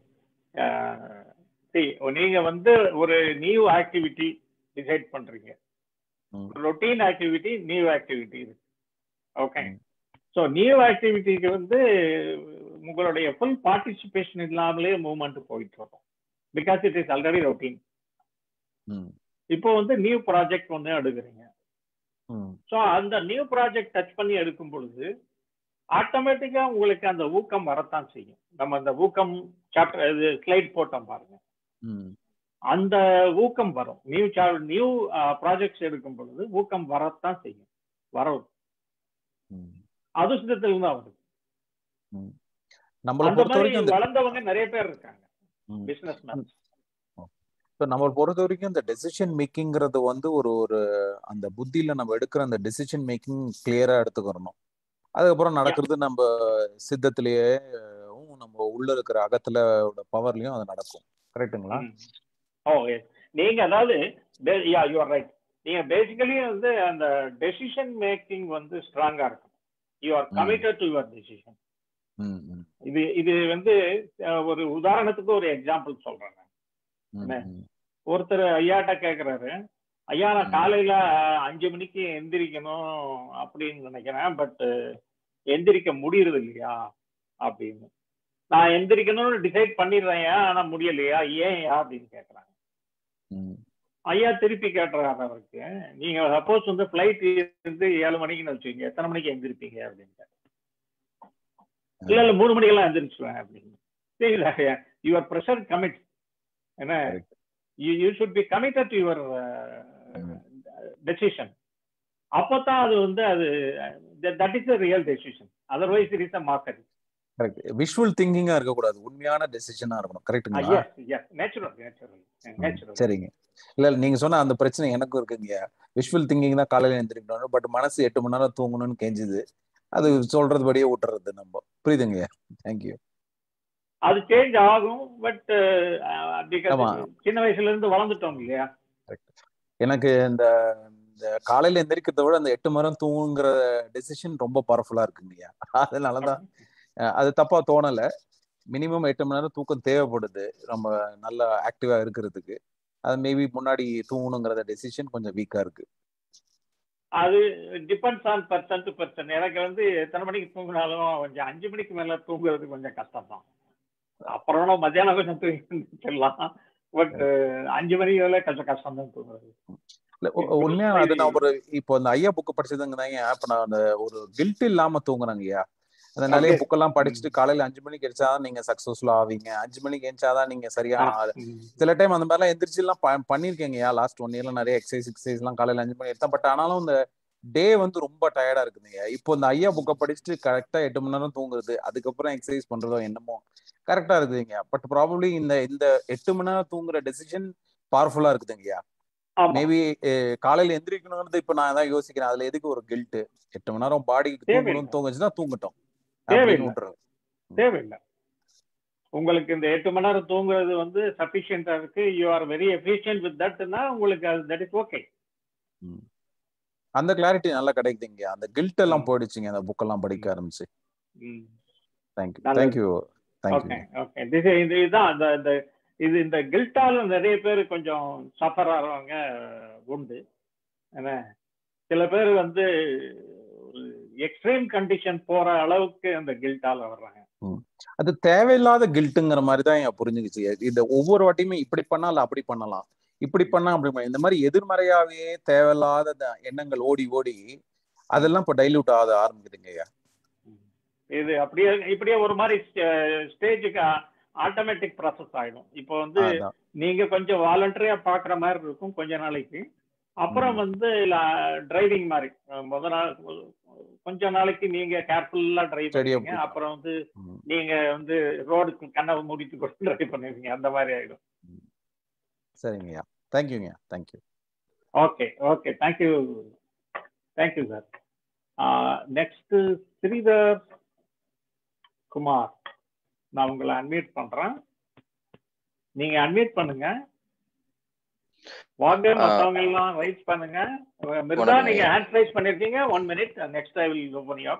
நீங்க வந்து ஒரு நியூ ஆக்டிவிட்டி டிசைட் பண்றீங்க ம். ரொட்டீன் ஆக்டிவிட்டி நியூ ஆக்டிவிட்டி இருக்கு ஓகே ம். ஸோ நியூ ஆக்டிவிட்டிக்கு வந்து உங்களுடைய ஃபுல் பார்ட்டிசிபேஷன் இல்லாமலே மூவ்மெண்ட் போயிட்டு வரும் because it is already routine ம் இப்போ வந்து நியூ ப்ராஜெக்ட் ஒன்று எடுக்கிறீங்க ம் ஸோ அந்த நியூ ப்ராஜெக்ட் டச் பண்ணி எடுக்கும் பொழுது ஆட்டோமேட்டிக்கா உங்களுக்கு அந்த ஊக்கம் வரத்தான் செய்யும் நம்ம அந்த ஊக்கம் சாப்டர் இது ஸ்லைட் போட்டோம் பாருங்க ம் அந்த ஊக்கம் வரும் நியூ நியூ ப்ராஜெக்ட்ஸ் எடுக்கும் பொழுது ஊக்கம் வரத்தான் செய்யும் வரும் ம் அது சித்தத்தில் தான் வருது நம்மளை அந்த பொறுத்த மாதிரி வரைக்கும் அந்த வளர்ந்தவங்க நிறைய பேர் இருக்காங்க ம். பிசினஸ் மேன் இப்போ நம்ம பொறுத்த வரைக்கும் இந்த டெசிஷன் மேக்கிங்கிறது வந்து ஒரு ஒரு அந்த புத்தியில நம்ம எடுக்கிற அந்த டெசிஷன் மேக்கிங் கிளியரா எடுத்துக்கிறணும் அதுக்கப்புறம் நடக்கிறது நம்ம சித்தத்திலேயே அஹ், நம்ம உள்ள இருக்கிற அகத்துல பவர்லயும் அது நடக்கும் கரெக்ட்டுங்களா ஓ எஸ் நீங்க அதாவது யா யூஆர் ரைட் நீங்க பேசிக்கலி வந்து அந்த டெசிஷன் மேக்கிங் வந்து ஸ்ட்ராங்கா இருக்கும் யூ ஆர் ம். கமிட்டட் டு யுவர் டெசிஷன் ம் ம் இது இது வந்து அஹ், ஒரு உதாரணத்துக்கு ஒரு எக்ஸாம்பிள் சொல்றேன் நான். ம், என்ன? ம் ஒருத்தர் ஐயாட்ட கேக்குறாரு ஐயா நான் ம். காலையில அஞ்சு மணிக்கு எந்திரிக்கணும் அப்படின்னு நினைக்கிறேன் பட் எந்திரிக்க முடியறது இல்லையா அப்படின்னு நான் எந்திரிக்கணும்னு டிசைட் பண்ணிடுறேன் ஆனா முடியலையா ஏன் அப்படின்னு கேக்குறாங்க ம் ஐயா திருப்பி கேட்டுறாரு அவருக்கு நீங்க சப்போஸ் வந்து ஃபிளைட் இருந்து ஏழு மணிக்குன்னு வச்சுக்கோங்க எத்தனை மணிக்கு எந்திருப்பீங்க அப்படின்ட்டு இல்ல இல்ல மூணு மணிக்கெல்லாம் எந்திரிச்சுவேன் அப்படின்னு சரி யுவர் ப்ரெஷர் கமிட் என்ன Correct. You you should be committed to your decision அப்பதான் அது வந்து அது that is real decision otherwise it is a market correct visual திங்கிங்கா இருக்கக்கூடாது உண்மையான டெசிஷனா இருக்கணும் கரெக்ட்டுங்களா yes yes natural natural natural சரிங்க இல்ல இல்ல நீங்க சொன்ன அந்த பிரச்சனை எனக்கும் இருக்குங்க விஷுவல் திங்கிங் தான் காலையில எழுந்திரிக்கணும் பட் மனசு எட்டு மணி நேரம் தூங்கணும்னு கெஞ்சுது அது சொல்றதுபடியே விட்டுறது நம்ம புரியுதுங்க தேங்க்யூ அது சேஞ்ச் ஆகும் பட் ஆமா. சின்ன வயசுல இருந்து வளர்ந்துட்டோம் இல்லையா எனக்கு இந்த இந்த காலையில எந்திரிக்கிறத விட அந்த எட்டு மணி நேரம் தூங்குங்கிற டெசிஷன் ரொம்ப பவர்ஃபுல்லா இருக்குங்கய்யா அதனாலதான் அஹ், அது தப்பா தோணல மினிமம் எட்டு மணி நேரம் தூக்கம் தேவைப்படுது நம்ம நல்லா ஆக்டிவா இருக்கிறதுக்கு அது மேபி முன்னாடி தூங்கணுங்கிற டெசிஷன் கொஞ்சம் வீக்கா இருக்கு அது depends on person to person எனக்கு வந்து எத்தனை மணிக்கு தூங்கினாலும் கொஞ்சம் அஞ்சு மணிக்கு மேல தூங்குறது கொஞ்சம் கஷ்டம் தான் அப்புறம் நான் மத்தியானம் கொஞ்சம் தூங்கிடலாம் பட் அஞ்சு மணிக்கு மேல கொஞ்சம் கஷ்டம் தான் தூங்குறது இல்ல உ- உண்மையா அது நான் ஒரு இப்போ அந்த ஐயா புக்கு படிச்சதுங்கிறாங்க இப்ப நான் அந்த ஒரு கில்ட் இல்லாம தூங்குறாங்க ஐயா அந்த நிறைய Okay. புக்கெல்லாம் படிச்சுட்டு காலையில அஞ்சு மணிக்கு எரிச்சாதான் நீங்க சக்சஸ்ஃபுல்லா ஆவீங்க அஞ்சு மணிக்கு எரிச்சாதான் நீங்க சரியான ஆளு. ம். சில டைம் அந்த மாதிரிலாம் எந்திரிச்சு எல்லாம் ப- பண்ணிருக்கேங்கய்யா லாஸ்ட் ஒன் இயர்ல நிறைய எக்ஸசைஸ் எக்ஸசைஸ் எல்லாம் காலையில அஞ்சு மணி எடுத்தேன் பட் ஆனாலும் இந்த டே வந்து ரொம்ப டயர்டா இருக்குதுங்க இப்போ இந்த ஐயா புக்கை படிச்சுட்டு கரெக்டா எட்டு மணி நேரம் தூங்குறது அதுக்கப்புறம் எக்ஸசைஸ் பண்றதோ என்னமோ கரெக்டா இருக்குதுங்க பட் ப்ராபப்ளி இந்த இந்த எட்டு மணி நேரம் தூங்குற டெசிஷன் பவர்ஃபுல்லா இருக்குதுங்கய்யா ஆமா மேபி காலையில எந்திரிக்கணும்ன்றது இப்ப நான் தான் யோசிக்கிறேன் அதுல எதுக்கு ஒரு கில்ட் எட்டு மணி நேரம் பாடிக்கு தேவையில்லை. தூங்கணும் தூங்குச்சுன்னா தூங்கட்டும் தேவையில்லை. அப்படின்னு விட்டுறது தேவையில்லை உங்களுக்கு இந்த எட்டு மணி நேரம் தூங்குறது வந்து சஃபிஷியண்டா இருக்கு you are very efficient with தட்னா உங்களுக்கு அது தட் இஸ் ஓகே ம். அந்த கிளாரிட்டி நல்லா கிடைக்குதுங்க அந்த கில்ட் எல்லாம் ம். போயிடுச்சுங்க அந்த புக் எல்லாம் படிக்க ஆரம்பிச்சு தேங்க்யூ நல்லது. Thank you thank you okay okay this இது இதுதான் அந்த இந்த இது இந்த கில்ட்டால நிறைய பேர் கொஞ்சம் சஃபர் ஆகிறவங்க உண்டு என்ன சில பேர் வந்து ஒரு எக்ஸ்ட்ரீம் கண்டிஷன் போற அளவுக்கு அந்த கில்ட்டால வர்றாங்க அது தேவையில்லாத கில்ட்டுங்கிற மாதிரி தான் என் புரிஞ்சுக்கிச்சு இந்த ஒவ்வொரு வாட்டியுமே இப்படி பண்ணால அப்படி பண்ணலாம் இப்படி பண்ணா அப்படி பண்ணலாம். இந்த மாதிரி எதிர்மறையாவே தேவையில்லாத இந்த எண்ணங்கள் ஓடி ஓடி அதெல்லாம் இப்போ டைல்யூட் ஆக ஆரம்பிக்குதுங்க ஐயா இது அப்படியே இப்படியே ஒரு மாதிரி ஸ்டேஜுக்கு ஆட்டோமேட்டிக் ப்ராசஸ் ஆயிடும் இப்போ வந்து அதான். நீங்க கொஞ்சம் வாலண்டரியா பாக்குற மாதிரி இருக்கும் கொஞ்ச நாளைக்கு அப்புறம் வந்து டிரைவிங் மாதிரி அஹ் முத நாள் கொஞ்ச நாளைக்கு நீங்க கேர்ஃபுல்லா டிரைவ் Steady ஆ பண்ணுவீங்க போகும். அப்புறம் வந்து ம். நீங்க வந்து ரோடுக்கு கண்ணை மூடிட்டு கூட டிரைவ் பண்ணுவீங்க அந்த மாதிரி ஆயிடும் சரிங்க ஐயா தேங்க்யூங்க thank you okay okay thank you thank you sir next Sridhar Kumar நான் உங்களை அன்மியூட் பண்றேன் நீங்க அன்மியூட் பண்ணுங்க வாங்க ஆ. மத்தவங்க எல்லாம் ரைஸ் பண்ணுங்க மிர்தா வணக்கம் நீங்க ஐயா. ஹேண்ட் ரைஸ் பண்ணிருக்கீங்க one minute next I will open you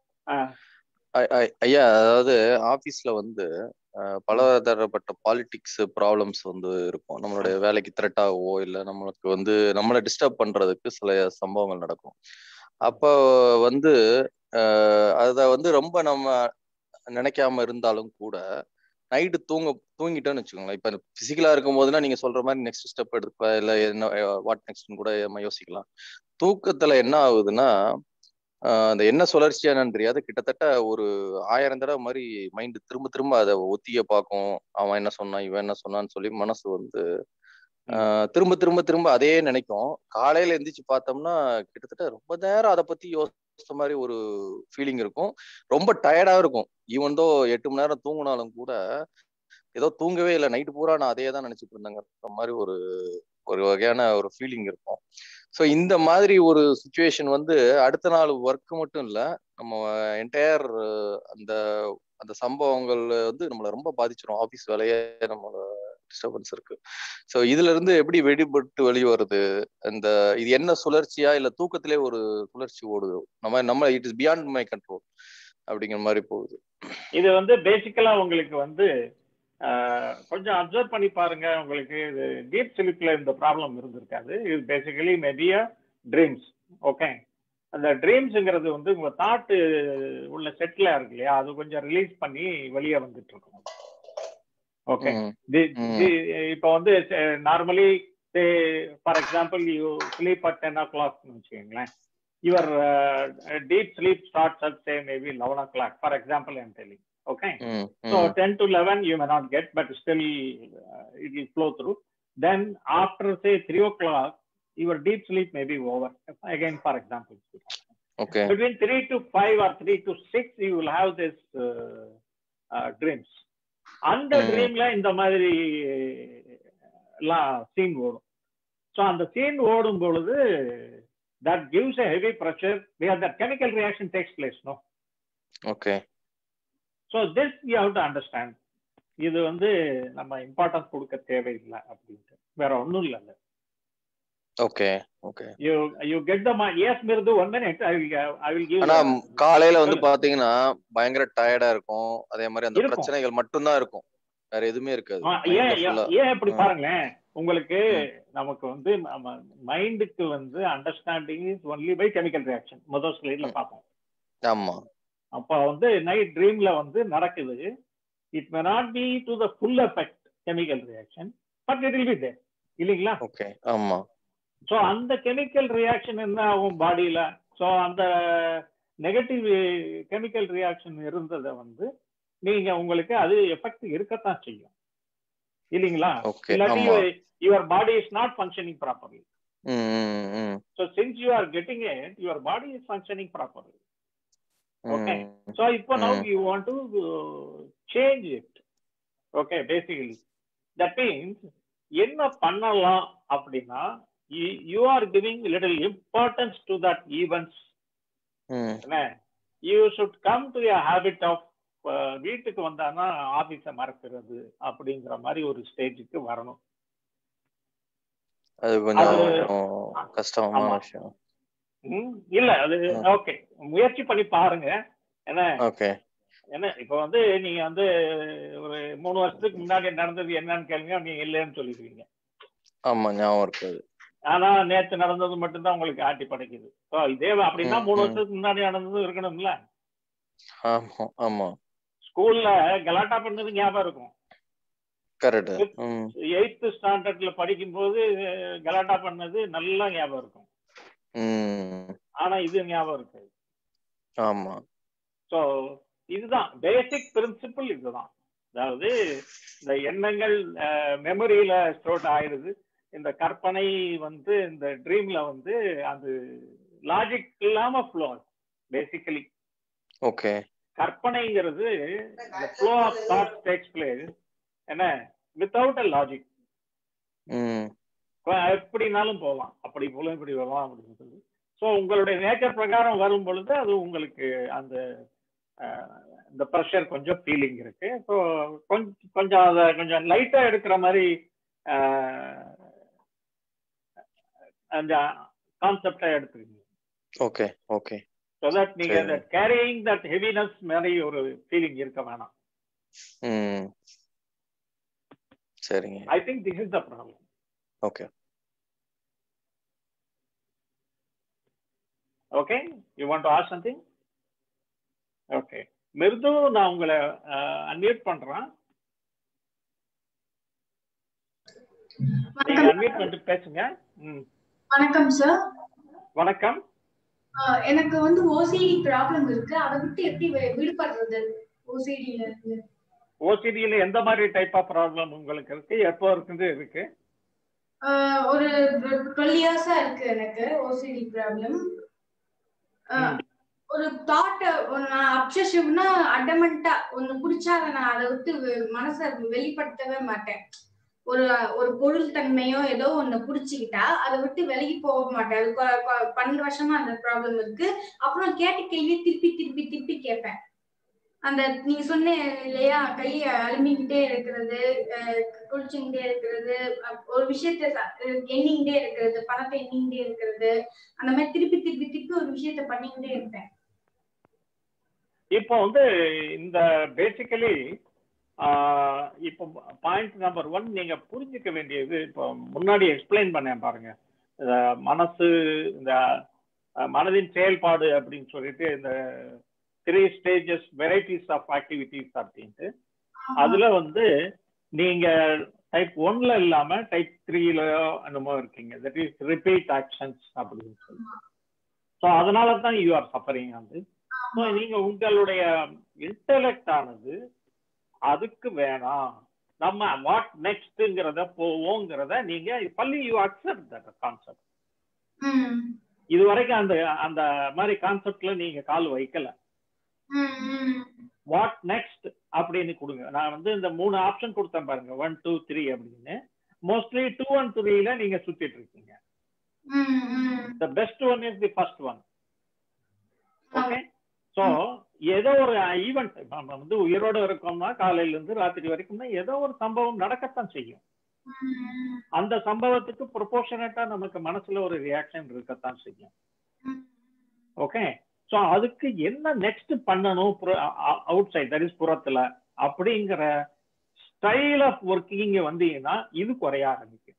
I- I- ஐயா அதாவது ஆபீஸ்ல வந்து அஹ், பல தரப்பட்ட பாலிடிக்ஸ் ப்ராப்ளம்ஸ் வந்து இருக்கும் நம்மளுடைய வேலைக்கு த்ரெட் ஆகவோ இல்ல நம்மளுக்கு வந்து நம்மளை டிஸ்டர்ப் பண்றதுக்கு சில சம்பவங்கள் நடக்கும் அப்போ வந்து அஹ், அத வந்து ரொம்ப நம்ம நினைக்காம இருந்தாலும் கூட நைட்டு தூங்க தூங்கிட்டோம்னு வச்சுக்கோங்களேன் இப்ப பிசிக்கலா இருக்கும் போதுனா நீங்க சொல்ற மாதிரி நெக்ஸ்ட் ஸ்டெப் எடுப்ப இல்ல என்ன வாட் நெக்ஸ்ட்னு கூட நம்ம யோசிக்கலாம் தூக்கத்துல என்ன ஆகுதுன்னா ஆஹ் அந்த என்ன சுழற்சியா என்னன்னு தெரியாது கிட்டத்தட்ட ஒரு ஆயிரம் தடவை மாதிரி மைண்ட் திரும்ப திரும்ப அதை ஒத்திய பார்க்கும் அவன் என்ன சொன்னான் இவன் என்ன சொன்னான்னு சொல்லி மனசு வந்து ஆஹ் திரும்ப திரும்ப திரும்ப அதே நினைக்கும் காலையில எந்திரிச்சு பார்த்தோம்னா கிட்டத்தட்ட ரொம்ப நேரம் அதை பத்தி யோசிச்ச மாதிரி ஒரு ஃபீலிங் இருக்கும் ரொம்ப டயர்டா இருக்கும் ஈவன் தோ எட்டு மணி நேரம் தூங்கினாலும் கூட ஏதோ தூங்கவே இல்லை நைட்டு பூரா நான் அதே தான் நினைச்சிட்டு இருந்தேங்கிற மாதிரி ஒரு ஒரு வகையான ஒரு ஃபீலிங் இருக்கும் ஸோ இந்த மாதிரி ஒரு சுச்சுவேஷன் வந்து அடுத்த நாள் ஒர்க் மட்டும் இல்லை நம்ம என்டையர் அந்த அந்த சம்பவங்கள் வந்து நம்மளை ரொம்ப பாதிச்சிடும் ஆஃபீஸ் வேலையே நம்மளோட டிஸ்டர்பன்ஸ் இருக்கு ஸோ இதுல இருந்து எப்படி வெடிபட்டு வெளியே வருது இந்த இது என்ன சுழற்சியா இல்ல தூக்கத்திலே ஒரு சுழற்சி ஓடுது நம்ம நம்ம it is beyond my control அப்படிங்கிற மாதிரி போகுது இது வந்து பேசிக்கலா உங்களுக்கு வந்து ஆஹ், கொஞ்சம் அப்சர்வ் பண்ணி பாருங்க உங்களுக்கு இது டீப் ஸ்லீப்ல இந்த ப்ராப்ளம் இருந்திருக்காது இது பேசிக்கலி மேபியா ட்ரீம்ஸ் ஓகே அந்த ட்ரீம்ஸுங்கிறது வந்து உங்க தாட்டு உள்ள செட்டில் இருக்கு இல்லையா அது கொஞ்சம் ரிலீஸ் பண்ணி வெளியே வந்துட்டு இருக்கும் ஓகே ம், தி- ம். தி- இப்ப வந்து normally say for example you sleep at ten ஓ கிளாக்னு வச்சுக்கோங்களேன் your deep sleep starts at say maybe eleven o'clock for example I'm telling okay ம், So ம். 10 to 11 you may not get, but still uh, it will flow through. Then after say 3 o'clock, your deep sleep may be over. Again, for example, okay between 3 to 5 or 3 to 6, you will have this uh, uh, dreams. அந்த Mm. ட்ரீம்ல இந்த மாதிரி எல்லாம் சீன் ஓடும் ஸோ அந்த சீன் ஓடும் பொழுது that gives a heavy pressure where the chemical reaction takes place no okay so this you have to understand இது வந்து நம்ம இம்பார்ட்டன்ஸ் கொடுக்க தேவையில்லை அப்படின்ட்டு வேற ஒன்றும் இல்லை okay okay you you get the yes மிருது one minute I will I will give ஆனா காலையில வந்து பாத்தீங்கன்னா பயங்கர டயர்டா இருக்கும் அதே மாதிரி அந்த இருக்கும். பிரச்சனைகள் மட்டும்தான் இருக்கும் வேற எதுவுமே இருக்காது ஏன் Mind full-ஆ. ஏன் இப்படி ஆ. பாருங்களேன் உங்களுக்கு ம். நமக்கு வந்து நம்ம மைண்டுக்கு வந்து understanding is only by chemical reaction முதல் ஸ்லைட்ல ம். பார்ப்போம் ஆமா அப்ப வந்து நைட் ட்ரீம்ல வந்து நடக்குது it may not be to the full effect chemical reaction but it will be there இல்லைங்களா ஓகே ஆமா ஸோ அந்த கெமிக்கல் ரியாக்ஷன் என்ன ஆகும் பாடியில ஸோ அந்த நெகட்டிவ் கெமிக்கல் ரியாக்ஷன் இருந்ததை வந்து நீங்க உங்களுக்கு அது எஃபெக்ட் இருக்கத்தான் செய்யும் இல்லைங்களா ஓகே இல்லாட்டி ஆமா your body is not functioning properly ம், ம், ம், so since you are getting it your body is functioning properly Okay. ம். ஸோ இப்போ now Mm. You want to change it okay basically that means என்ன பண்ணலாம் அப்படின்னா you are giving little importance to that events ம், என்ன you should come to a habit of வீட்டுக்கு வந்தானா ஆபீஸை மறக்கிறது அப்படிங்கிற மாதிரி ஒரு ஸ்டேஜுக்கு வரணும் அது கொஞ்சம் அது- கஷ்டமான ஆமா. விஷயம் ம், இல்ல அது ம். ஓகே முயற்சி பண்ணி பாருங்க என்ன ஓகே என்ன இப்ப வந்து நீங்க வந்து ஒரு மூணு வருஷத்துக்கு முன்னாடி நடந்தது என்னன்னு கேளுங்க நீங்க இல்லைன்னு சொல்லிடுவீங்க ஆமா ஞாபகம் இருக்காது ஆனா நேத்து நடந்தது மட்டும்தான் உங்களுக்கு ஆட்டி படைக்குது ஸோ இதே அப்படின்னா ம், மூணு ம். வருஷத்துக்கு முன்னாடி நடந்தது இருக்கணும்ல ஆமா ஆமா ஸ்கூல்ல கலாட்டா பண்ணது ஞாபகம் இருக்கும் கரெக்ட் ம் எயித்து ஸ்டாண்டர்ட்ல படிக்கும்போது அஹ், கலாட்டா பண்ணது நல்லா ஞாபகம் இருக்கும் ம் ஆனா இது ஞாபகம் இருக்காது ஆமா ஸோ இதுதான் பேசிக் பிரின்சிபிள் இதுதான் அதாவது இந்த எண்ணங்கள் மெமரியில ஸ்டோர் ஆயிடுது இந்த கற்பனை வந்து இந்த ட்ரீம்ல வந்து அது லாஜிக் இல்லாம ஃப்ளோ பேசிக்கலி ஓகே கற்பனைங்கிறது இந்த flow of thought takes place என்ன வித்தவுட் அ லாஜிக் ம் எப்படினாலும் போகலாம் அப்படி போல இப்படி வரலாம் அப்படின்னு சொல்லி ஸோ உங்களுடைய நேச்சர் பிரகாரம் வரும் பொழுது அது உங்களுக்கு அந்த அஹ், இந்த ப்ரெஷர் கொஞ்சம் ஃபீலிங் இருக்கு ஸோ கொஞ்சம் கொஞ்சம் அதை கொஞ்சம் லைட்டா எடுக்கிற மாதிரி அஹ், அந்த கான்செப்டை எடுத்துக்கீங்க ஓகே ஓகே ஸோ தட் நீங்க சரி. கேரியிங் தட் ஹெவினஸ் மாதிரி ஒரு ஃபீலிங் இருக்க வேணாம் ம் சரிங்க I think this is the problem okay okay you want to ask something okay மிருது நான் உங்களை அன்மியூட் பண்றேன் நீங்க வணக்கம் அன்மியூட் பண்ணிட்டு பேசுங்க ம் வணக்கம் சார் வணக்கம் எனக்கு வந்து ஓசிடி ப்ராப்ளம் இருக்கு அதை விட்டு எப்படி வி- விடுபடுறது ஓசிடில இருந்து ஓசிடியில எந்த மாதிரி டைப் ஆஃப் ப்ராப்ளம் உங்களுக்கு இருக்கு எப்போ இருக்குது இருக்கு ஆஹ் ஒரு டுவெல் இயர்ஸா இருக்கு எனக்கு ஓசிடி ப்ராப்ளம் ம். ஒரு தாட் நான் அப்சசிவ்னா அடமெண்டா ஒன்னு பிடிச்சா அதை நான் அதை விட்டு வெ- மனசை வெளிப்படுத்தவே மாட்டேன் ஒரு ஒரு பொருள் தன்மையோ ஏதோ ஒண்ணு புடிச்சுக்கிட்டா அதை விட்டு விலகி போக மாட்டேன் அது கொ- கொ- பன்னெண்டு வருஷமா அந்த ப்ராப்ளம் இருக்கு அப்புறம் கேட்ட கேள்வியை திருப்பி திருப்பி திருப்பி கேட்பேன் அந்த நீங்க சொன்ன இல்லையா கையை அலுமிக்கிட்டே இருக்கிறது அஹ் குளிச்சுக்கிட்டே இருக்கிறது அப்~ ஒரு விஷயத்த ச- அஹ் எண்ணிக்கிட்டே இருக்கிறது பணத்தை எண்ணிக்கிட்டே இருக்கிறது அந்த மாதிரி திருப்பி திருப்பி திருப்பி ஒரு விஷயத்த பண்ணிக்கிட்டே இருப்பேன் இப்போ வந்து இந்த பேசிக்கலி இப்போ பாயிண்ட் நம்பர் ஒன் நீங்க புரிஞ்சுக்க வேண்டியது இப்போ முன்னாடி எக்ஸ்பிளைன் பண்ணேன் பாருங்க இந்த மனசு இந்த அஹ், மனதின் செயல்பாடு அப்படின்னு சொல்லிட்டு இந்த three stages varieties of activities அப்படின்ட்டு அதுல வந்து நீங்க டைப் ஒன்ல இல்லாம டைப் த்ரீலயோ என்னமோ இருக்கீங்க தட் இஸ் ரிப்பீட் ஆக்ஷன்ஸ் அப்படின்னு சொல்லி ஸோ அதனால தான் யூ ஆர் சஃபரிங் வந்து ஸோ நீங்க உங்களுடைய இன்டலெக்ட் ஆனது அதுக்கு வேணாம் நம்ம வாட் நெக்ஸ்ட்ங்கிறத போவோங்கிறத நீங்க பள்ளி யூ அக்செப்ட் தட் கான்செப்ட் ம் இது வரைக்கும் அந்த அந்த மாதிரி கான்செப்ட்ல நீங்க கால் வைக்கல ம் ம் வாட் நெக்ஸ்ட் அப்படின்னு கொடுங்க நான் வந்து இந்த மூணு ஆப்ஷன் கொடுத்தேன் பாருங்க ஒன் டூ த்ரீ அப்படின்னு மோஸ்ட்லி டூ அண்ட் த்ரீல நீங்க சுத்திட்டு இருக்கீங்க ம் ம் the best one is the first one okay so ஏதோ ஒரு ஈவெண்ட் நம்ம வந்து உயிரோட இருக்கோம்னா காலையில இருந்து ராத்திரி வரைக்கும்னா ஏதோ ஒரு சம்பவம் நடக்கத்தான் செய்யும் ம் அந்த சம்பவத்துக்கு ப்ரொபோர்ஷனேட்டா நமக்கு மனசுல ஒரு ரியாக்ஷன் இருக்கத்தான் செய்யும் ம் ஓகே ஸோ அதுக்கு என்ன நெக்ஸ்ட் பண்ணணும் அவுட் சைட் தட் இஸ் புறத்துல அப்படிங்கிற ஸ்டைல் ஆஃப் ஒர்க்கிங் வந்தீங்கன்னா இது குறைய ஆரம்பிக்கும்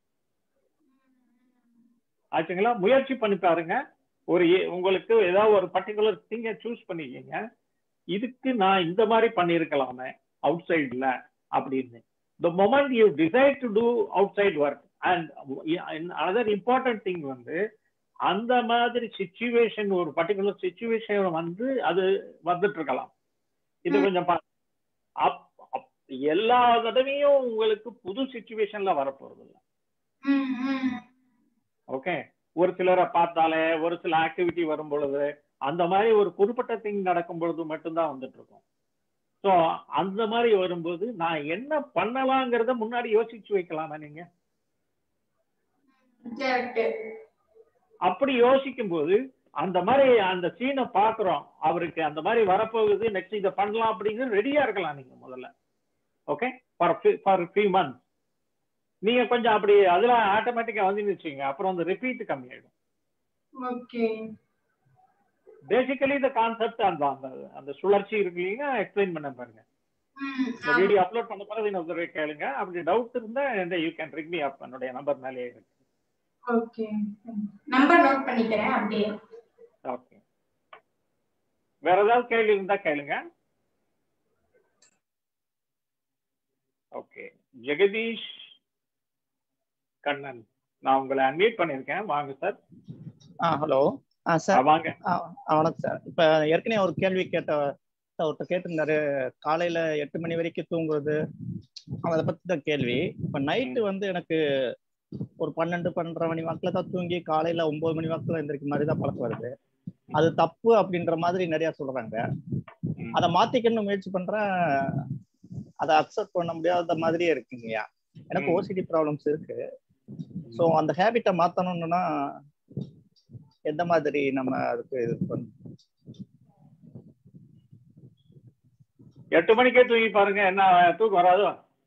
ஆச்சுங்களா முயற்சி பண்ணி பாருங்க ஒரு ஏ- உங்களுக்கு ஏதாவது ஒரு பர்டிகுலர் திங்க சூஸ் பண்ணிக்கீங்க இதுக்கு நான் இந்த மாதிரி பண்ணியிருக்கலாமே அவுட் சைட்ல அப்படின்னு the moment you decide to do outside work and other important thing வந்து அந்த மாதிரி சுச்சுவேஷன் ஒரு பர்டிகுலர் சுச்சுவேஷன் வந்து அது வந்துட்டு இருக்கலாம் இது ம். கொஞ்சம் பா- அப்- அப்- எல்லா தடவையும் உங்களுக்கு புது சுச்சுவேஷன்ல வரப்போறது இல்லை ம் ம் ஓகே ஒரு சிலரை பார்த்தாலே ஒரு சில ஆக்டிவிட்டி வரும் பொழுது அந்த மாதிரி ஒரு குறிப்பிட்ட திங் நடக்கும் பொழுது மட்டும்தான் வந்துட்டு இருக்கும் ஸோ அந்த மாதிரி வரும்போது நான் என்ன பண்ணலாங்கிறத முன்னாடி யோசிச்சு வைக்கலாமா நீங்க கரெக்ட் அப்படி யோசிக்கும் போது அந்த மாதிரி அந்த சீனை பாக்குறோம் அவருக்கு அந்த மாதிரி வரப்போகுது நெக்ஸ்ட் இதை பண்ணலாம் அப்படிங்கிறது ரெடியா இருக்கலாம் நீங்க முதல்ல okay for for few months நீங்க கொஞ்சம் அப்படி அதுல ஆட்டோமேட்டிக்கா வந்து வச்சுங்க அப்புறம் அந்த ரிப்பீட் கம்மியாயிடும் ஓகே பேசிக்கலி இந்த கான்செப்ட் அந்த அந்த அந்த சுழற்சி இருக்கு இல்லைங்க எக்ஸ்பிளைன் பண்ண பாருங்க ம் இந்த வீடியோ அப்லோட் பண்ண பிறகு இன்னொரு தடவை கேளுங்க அப்படி டவுட் இருந்தா இந்த you can ring me up என்னுடைய நம்பர் மேலேயே இருக்கு ஓகே நம்பர் நோட் பண்ணிக்கிறேன் அப்படியே ஓகே வேற ஏதாவது கேள்வி இருந்தா கேளுங்க ஓகே ஜெகதீஷ் கண்ணன் நான் உங்களை அன்மியூட் பண்ணியிருக்கேன் வாங்க சார் ஆ ஹலோ ஆ சார் வாங்க ஆ ஆ, வணக்கம் சார் இப்போ ஏற்கனவே ஒரு கேள்வி கேட்ட ஒருத்தர் கேட்டிருந்தாரு காலையில எட்டு மணி வரைக்கும் தூங்குறது அதை பத்தி தான் கேள்வி இப்போ நைட்டு வந்து எனக்கு ஒரு பன்னெண்டு பன்னெண்டரை மணி வாக்குல தான் தூங்கி காலையில ஒன்பது மணி வாக்குல எந்திரிக்க மாதிரி தான் பழக்கம் வருது அது தப்பு அப்படின்ற மாதிரி நிறைய சொல்றாங்க ம். அதை மாத்திக்கணும்னு முயற்சி பண்றேன் அதை அக்செப்ட் பண்ண முடியாத மாதிரியே இருக்குங்கய்யா எனக்கு ம். ஓசிடி ப்ராப்ளம்ஸ் இருக்கு ஸோ அந்த ஹேபிட்டை மாத்தணும்னா எந்த மாதிரி நம்ம அதுக்கு இது பண்ணணும் எட்டு மணிக்கே தூங்கி பாருங்க என்ன தூக்கம் வராதோ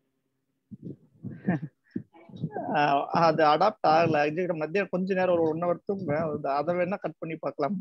ஆஹ் அது அடாப்ட் ஆகல இது மத்தியம் கொஞ்ச நேரம் ஒரு ஒன் ஹவர் தூங்குவேன் அது- அதை வேணா கட் பண்ணி பார்க்கலாம்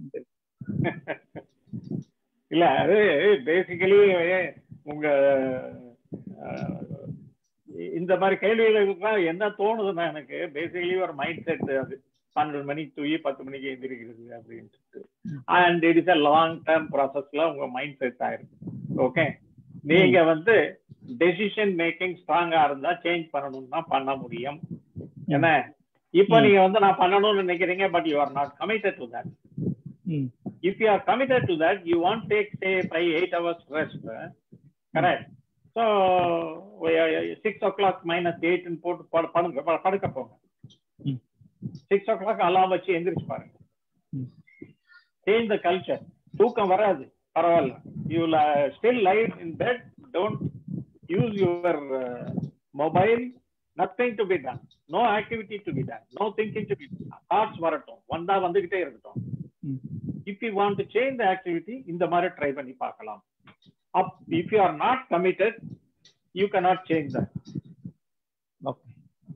இல்ல அது பேசிக்கலி உங்க அஹ், இந்த மாதிரி கேள்விகளுக்குலாம் என்ன தோணுதுன்னா எனக்கு பேசிக்கலி ஒரு மைண்ட் செட் அது பன்னெண்டு மணிக்கு தூங்கி பத்து மணிக்கு எந்திரிக்கிறது அப்படின்ட்டு and it is a long term ப்ராசஸ்ல உங்க மைண்ட் செட் ஆயிருக்கு ஓகே நீங்க வந்து டெசிஷன் மேக்கிங் ஸ்ட்ராங்கா இருந்தா சேஞ்ச் பண்ணணும்னா பண்ண முடியும் என்ன இப்போ ம். நீங்க வந்து நான் பண்ணணும்னு நினைக்கிறீங்க but you are not committed to that ம் if you are committed to that, you won't take say five eight hours rest. uh, correct. So we are- six o'clock minus eight and போட்டு படு- படுங்க ப- படுக்க போங்க ம். சிக்ஸ் ஓ கிளாக் அலாம் வச்சு எந்திரிச்சு பாருங்க ம். சேஞ்ச் த கல்ச்சர் தூக்கம் வராது பரவாயில்ல you still live in bed don't use your mobile nothing to be done no activity to be done no thinking to be thoughts வரட்டும் வந்தா வந்துகிட்டே இருக்கட்டும் ம். if you want to change the activity இந்த மாதிரி ட்ரை பண்ணி பார்க்கலாம் up if you are not committed you cannot change that okay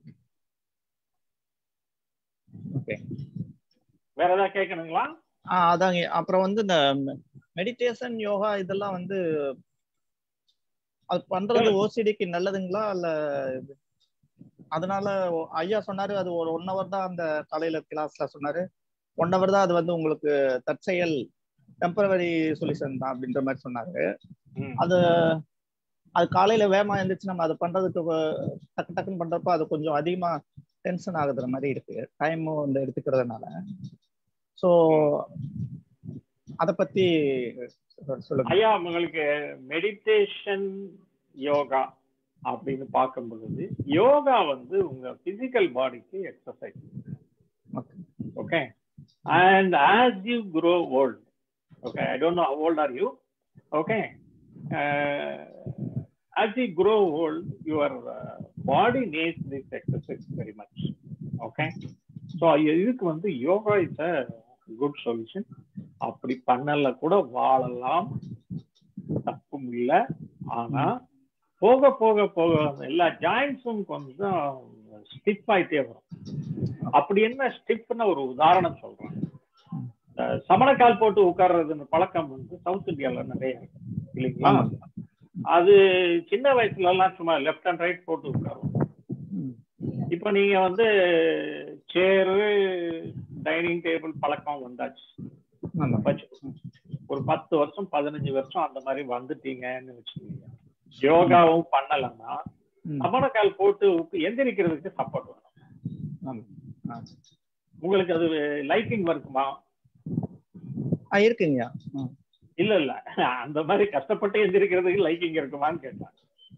okay வேற ஏதாவது கேட்கணுங்களா ஆ அதாங்க அப்புறம் வந்து இந்த மெடிடேஷன் யோகா இதெல்லாம் வந்து அது பண்றது ஓசிடிக்கு நல்லதுங்களா இல்ல இது? அதனால ஒ- ஐயா சொன்னாரு அது ஒரு ஒன் ஹவர் தான் அந்த காலையில கிளாஸ்ல சொன்னாரு ஒன் ஹவர் தான் அது வந்து உங்களுக்கு தற்செயல் டெம்பரவரி சொல்யூஷன் தான் அப்படின்ற மாதிரி சொன்னாரு ம். அது அது காலையில வேகமா எழுந்திரிச்சு நம்ம அதை பண்றதுக்கு வ- டக்கு டக்குன்னு பண்றப்ப அது கொஞ்சம் அதிகமா டென்ஷன் ஆகுற மாதிரி இருக்கு டைமும் வந்து எடுத்துக்கிறதுனால ஸோ அதை பத்தி சொ- சொல்லுங்க ஐயா உங்களுக்கு மெடிடேஷன் யோகா அப்படின்னு பார்க்கும் பொழுது யோகா வந்து உங்க பிசிக்கல் பாடிக்கு exercise Okay. Okay and as you grow old okay I don't know how old are you okay uh, as you grow old your uh, body needs this exercise very much okay so இதுக்கு வந்து yoga is a good solution அப்படி பண்ணல கூட வாழலாம் தப்பும் இல்லை ஆனா போக போக போக அந்த எல்லா ஜாயின்ஸும் கொஞ்சம் ஸ்டிப் ஆயிட்டே வரும் அப்படி என்ன ஸ்டிப்னு ஒரு உதாரணம் சொல்றேன் இந்த சமணக்கால் போட்டு உட்கார்றதுன்னு பழக்கம் வந்து சவுத் இந்தியால நிறைய இருக்கு இல்லைங்களா ஆமா. அது சின்ன வயசுல எல்லாம் சும்மா லெஃப்ட் அண்ட் ரைட் போட்டு உட்காருவோம் ம். இப்ப நீங்க வந்து சேரு டைனிங் டேபிள் பழக்கம் வந்தாச்சு ஆமா. வச்சு- ஒரு பத்து வருஷம் பதினஞ்சு வருஷம் அந்த மாதிரி வந்துட்டீங்கன்னு வச்சுக்கோங்க யோகாவும் பண்ணலன்னா ம். சமணக்கால் போட்டு உக்கு- எந்திரிக்கிறதுக்கு சப்போர்ட் வேணும் ஆமா. ஆ. உங்களுக்கு அது லைக்கிங் வருக்குமா ஆ, இருக்குங்கய்யா ம். இல்ல இல்ல அந்த மாதிரி கஷ்டப்பட்டு எந்திரிக்கிறதுக்கு லைக்கிங் இருக்குமான்னு கேட்டேன்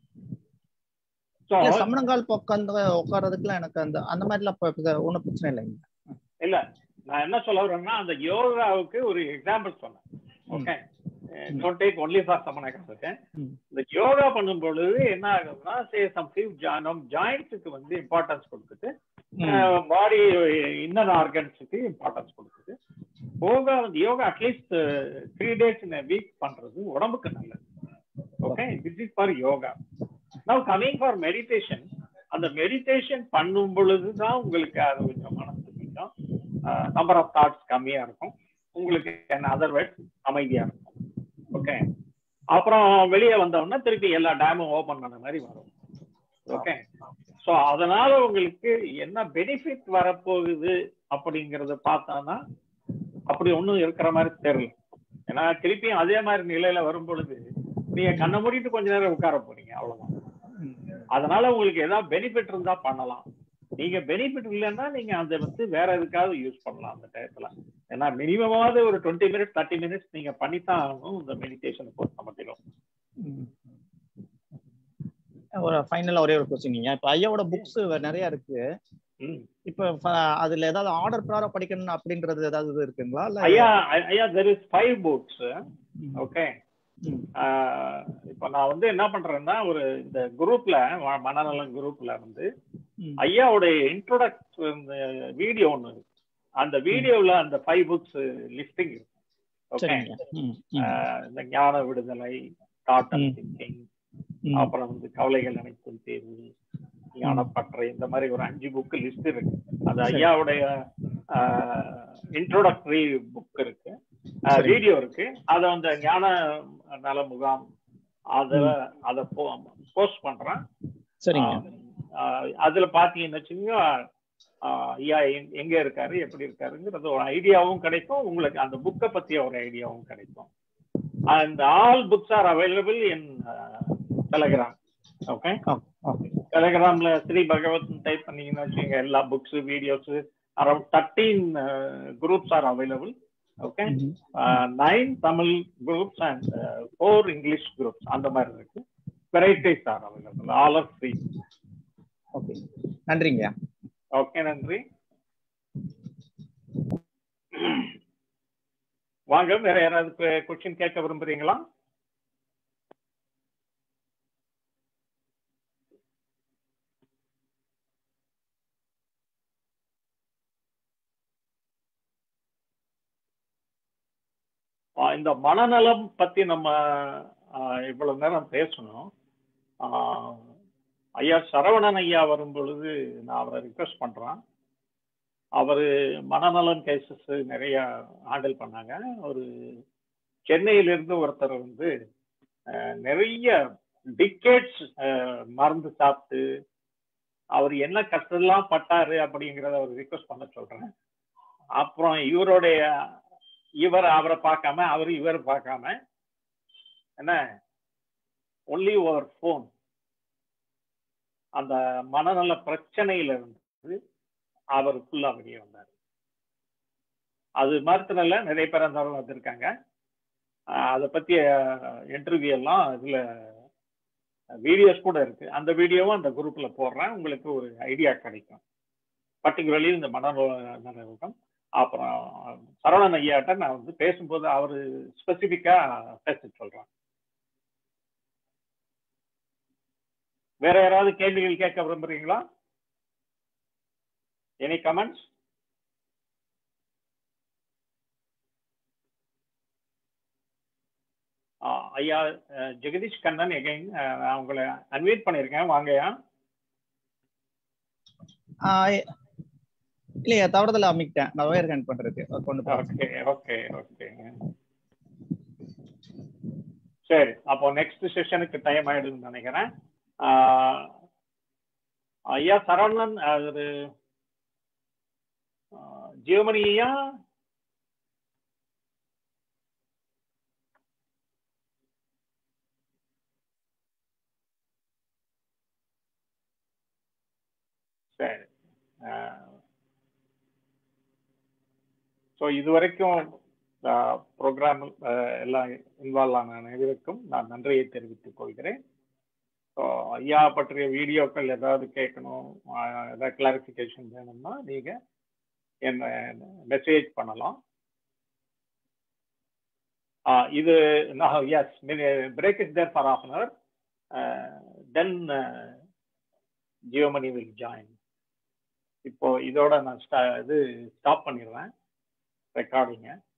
So, இல்ல சமணங்கால் உட்காந்து உட்கார்றதுக்குலாம் எனக்கு அந்த அந்த மாதிரிலாம் இப்ப ஒன்றும் பிரச்சனை இல்லைங்க இல்ல நான் என்ன சொல்ல வரேன்னா அந்த யோகாவுக்கு ஒரு எக்ஸாம்பிள் சொன்னேன் okay don't take only for சமணக்கால் ம். இந்த யோகா பண்ணும் பொழுது என்ன ஆகுதுன்னா சே சம் ஃபியூ நம் ஜாயிண்ட்ஸுக்கு வந்து இம்பார்ட்டன்ஸ் கொடுத்துட்டு ம். பாடி இன்னர் ஆர்கன்ஸுக்கு இம்பார்ட்டன்ஸ் கொடுக்குது yoga yoga atleast three days in week பண்றது உடம்புக்கு நல்லது okay this is for yoga now coming for meditation அந்த மெடிடேஷன் பண்ணும் பொழுதுதான் உங்களுக்கு அது கொஞ்சம் மனசு கொஞ்சம் நம்பர் ஆஃப் தாட்ஸ் கம்மியா இருக்கும் உங்களுக்கு அதர்வைஸ் அமைதியா இருக்கும் ஓகே அப்புறம் வெளியே வந்தோம்னா திருப்பி எல்லா டேமும் ஓபன் பண்ண மாதிரி வரும் ஓகே சோ அதனால உங்களுக்கு என்ன பெனிஃபிட் வரப்போகுது அப்படிங்கறத பார்த்தானா அப்படி ஒண்ணும் இருக்கிற மாதிரி தெரியல ஏன்னா திருப்பியும் அதே மாதிரி நிலையில வரும் பொழுது நீங்க கண்ணை மூடிட்டு கொஞ்ச நேரம் உட்கார போறீங்க அவ்வளவுதான் ம். அதனால உங்களுக்கு ஏதாவது பெனிஃபிட் இருந்தா பண்ணலாம் நீங்க பெனிஃபிட் இல்லைன்னா நீங்க அதை வந்து வேற எதுக்காவது யூஸ் பண்ணலாம் அந்த டயத்துல ஏன்னா மினிமமாவது ஒரு டுவெண்ட்டி மினிட்ஸ் தேர்ட்டி மினிட்ஸ் நீங்க பண்ணித்தான் ஆகணும் இந்த மெடிடேஷன் பொறுத்த மட்டிலும் ம். ஒரு ஃபைனலா ஒரே ஒரு கொஸ்டின் இப்ப ஐயாவோட புக்ஸ் நிறைய இருக்கு ம். இப்ப ஃப- அதுல ஏதாவது ஆர்டர் பிரகாரம் படிக்கணும் அப்படின்றது ஏதாவது இது இருக்குங்களா இல்ல ஐயா ஐயா தெர் இஸ் ஃபைவ் புக்ஸ் ம். ஓகே ம். இப்போ நான் வந்து என்ன பண்றேன்னா ஒரு இந்த குரூப்ல மனநலம் குரூப்ல வந்து ம். ஐயாவுடைய இன்ட்ரோடக்ட் வீடியோ ஒன்று இருக்கு அந்த வீடியோல அந்த ஃபைவ் புக்ஸ் லிஸ்டிங் இருக்கு ஓகே சரிங்க ம். ம். இந்த ஞான விடுதலை தாட் அண்ட் ம். திங்கிங் ம். அப்புறம் வந்து கவலைகள் அனைத்தும் தேர்வு ஞானப்பற்றை இந்த மாதிரி ஒரு அஞ்சு புக் லிஸ்ட் இருக்கு அது சரி. ஐயாவுடைய இன்ட்ரோடக்டரி புக் இருக்கு சரி. வீடியோ இருக்கு அத அந்த ஞான நல முகாம் அத அத போஸ்ட் பண்றேன் சரிங்க ஆஹ் அதுல பாத்தீங்கன்னு வச்சுக்கோங்க ஆஹ் ஐயா எங்க- எங்க இருக்காரு எப்படி இருக்காருங்கிறது ஒரு ஐடியாவும் கிடைக்கும் உங்களுக்கு அந்த புக்கை பத்திய ஒரு ஐடியாவும் கிடைக்கும் and all books are available in Telegram okay okay டெலகிராம்ல ஸ்ரீ பகவத் டைப் பண்ணீங்கன்னா வச்சுக்கோங்க எல்லா books videos around thirteen groups are available okay ம்ஹும். Nine Tamil groups and four English groups அந்த மாதிரி இருக்கு varieties are available all are free okay நன்றிங்க ஓகே நன்றி வாங்க வேற யாராவது கொஸ்டின் கேட்க விரும்புறீங்களா ஆஹ் இந்த மனநலம் பத்தி நம்ம ஆஹ் இவ்வளவு நேரம் பேசணும் ஆஹ் ஐயா சரவணன் ஐயா வரும் பொழுது நான் அவரை ரிக்வெஸ்ட் பண்றேன் அவரு மனநலம் கேசஸ் நிறைய ஹேண்டில் பண்ணாங்க ஒரு சென்னையிலிருந்து ஒருத்தர் வந்து அஹ், நிறைய டிக்கெட்ஸ் மருந்து சாப்பிட்டு அவர் என்ன கஷ்டம்லாம் பட்டாரு அப்படிங்கிறத அவர் ரிக்வெஸ்ட் பண்ண சொல்றேன் அப்புறம் இவருடைய இவர் அவரை பார்க்காம அவர் இவர் பார்க்காம என்ன ஒன்லி ஓவர் ஃபோன் அந்த மனநல பிரச்சனையில இருந்து அவர் ஃபுல்லா வெளியே வந்தார் அது மாத்திரல நிறைய பேர் அந்த வந்திருக்காங்க அதை பத்திய இன்டர்வியூ எல்லாம் இதுல வீடியோஸ் கூட இருக்கு அந்த வீடியோவும் அந்த குரூப்ல போடுறேன் உங்களுக்கு ஒரு ஐடியா கிடைக்கும் பர்டிகுலர்லி இந்த மனநலம் அப்புறம் சரவணன் ஐயாட்ட நான் வந்து பேசும்போது அவரு ஸ்பெசிபிக்கா பேச சொல்றேன் வேற யாராவது கேள்விகள் கேட்க விரும்புறீங்களா எனி கமெண்ட்ஸ் ஐயா ஜெகதீஷ் கண்ணன் எகைன் நான் உங்களை அன்வைட் பண்ணியிருக்கேன் வாங்கயா இல்லையா தவறுதல அமைக்கிட்டேன் நான் ஒயர் ஹேண்ட் பண்றதுக்கு கொண்டு ஓகே ஓகே ஓகே சரி அப்போ நெக்ஸ்ட் செஷனுக்கு டைம் ஆயிடுதுன்னு நினைக்கிறேன் ஐயா சரவணன் அது ஜியோமணி ஐயா சரி ஸோ இது வரைக்கும் ப்ரோக்ராம் எல்லாம் இன்வால்வ் ஆன அனைவருக்கும் நான் நன்றியை தெரிவித்துக் கொள்கிறேன் ஸோ ஐயா பற்றிய வீடியோக்கள் ஏதாவது கேட்கணும் ஏதாவது கிளாரிஃபிகேஷன் வேணும்னா நீங்கள் என்ன மெசேஜ் பண்ணலாம் இது நான் yes break is there for of an hour then ஜியோமணி வில் ஜாயின் இப்போ இதோட நான் இது ஸ்டாப் பண்ணிடுறேன் ரெக்கார்டிங்கை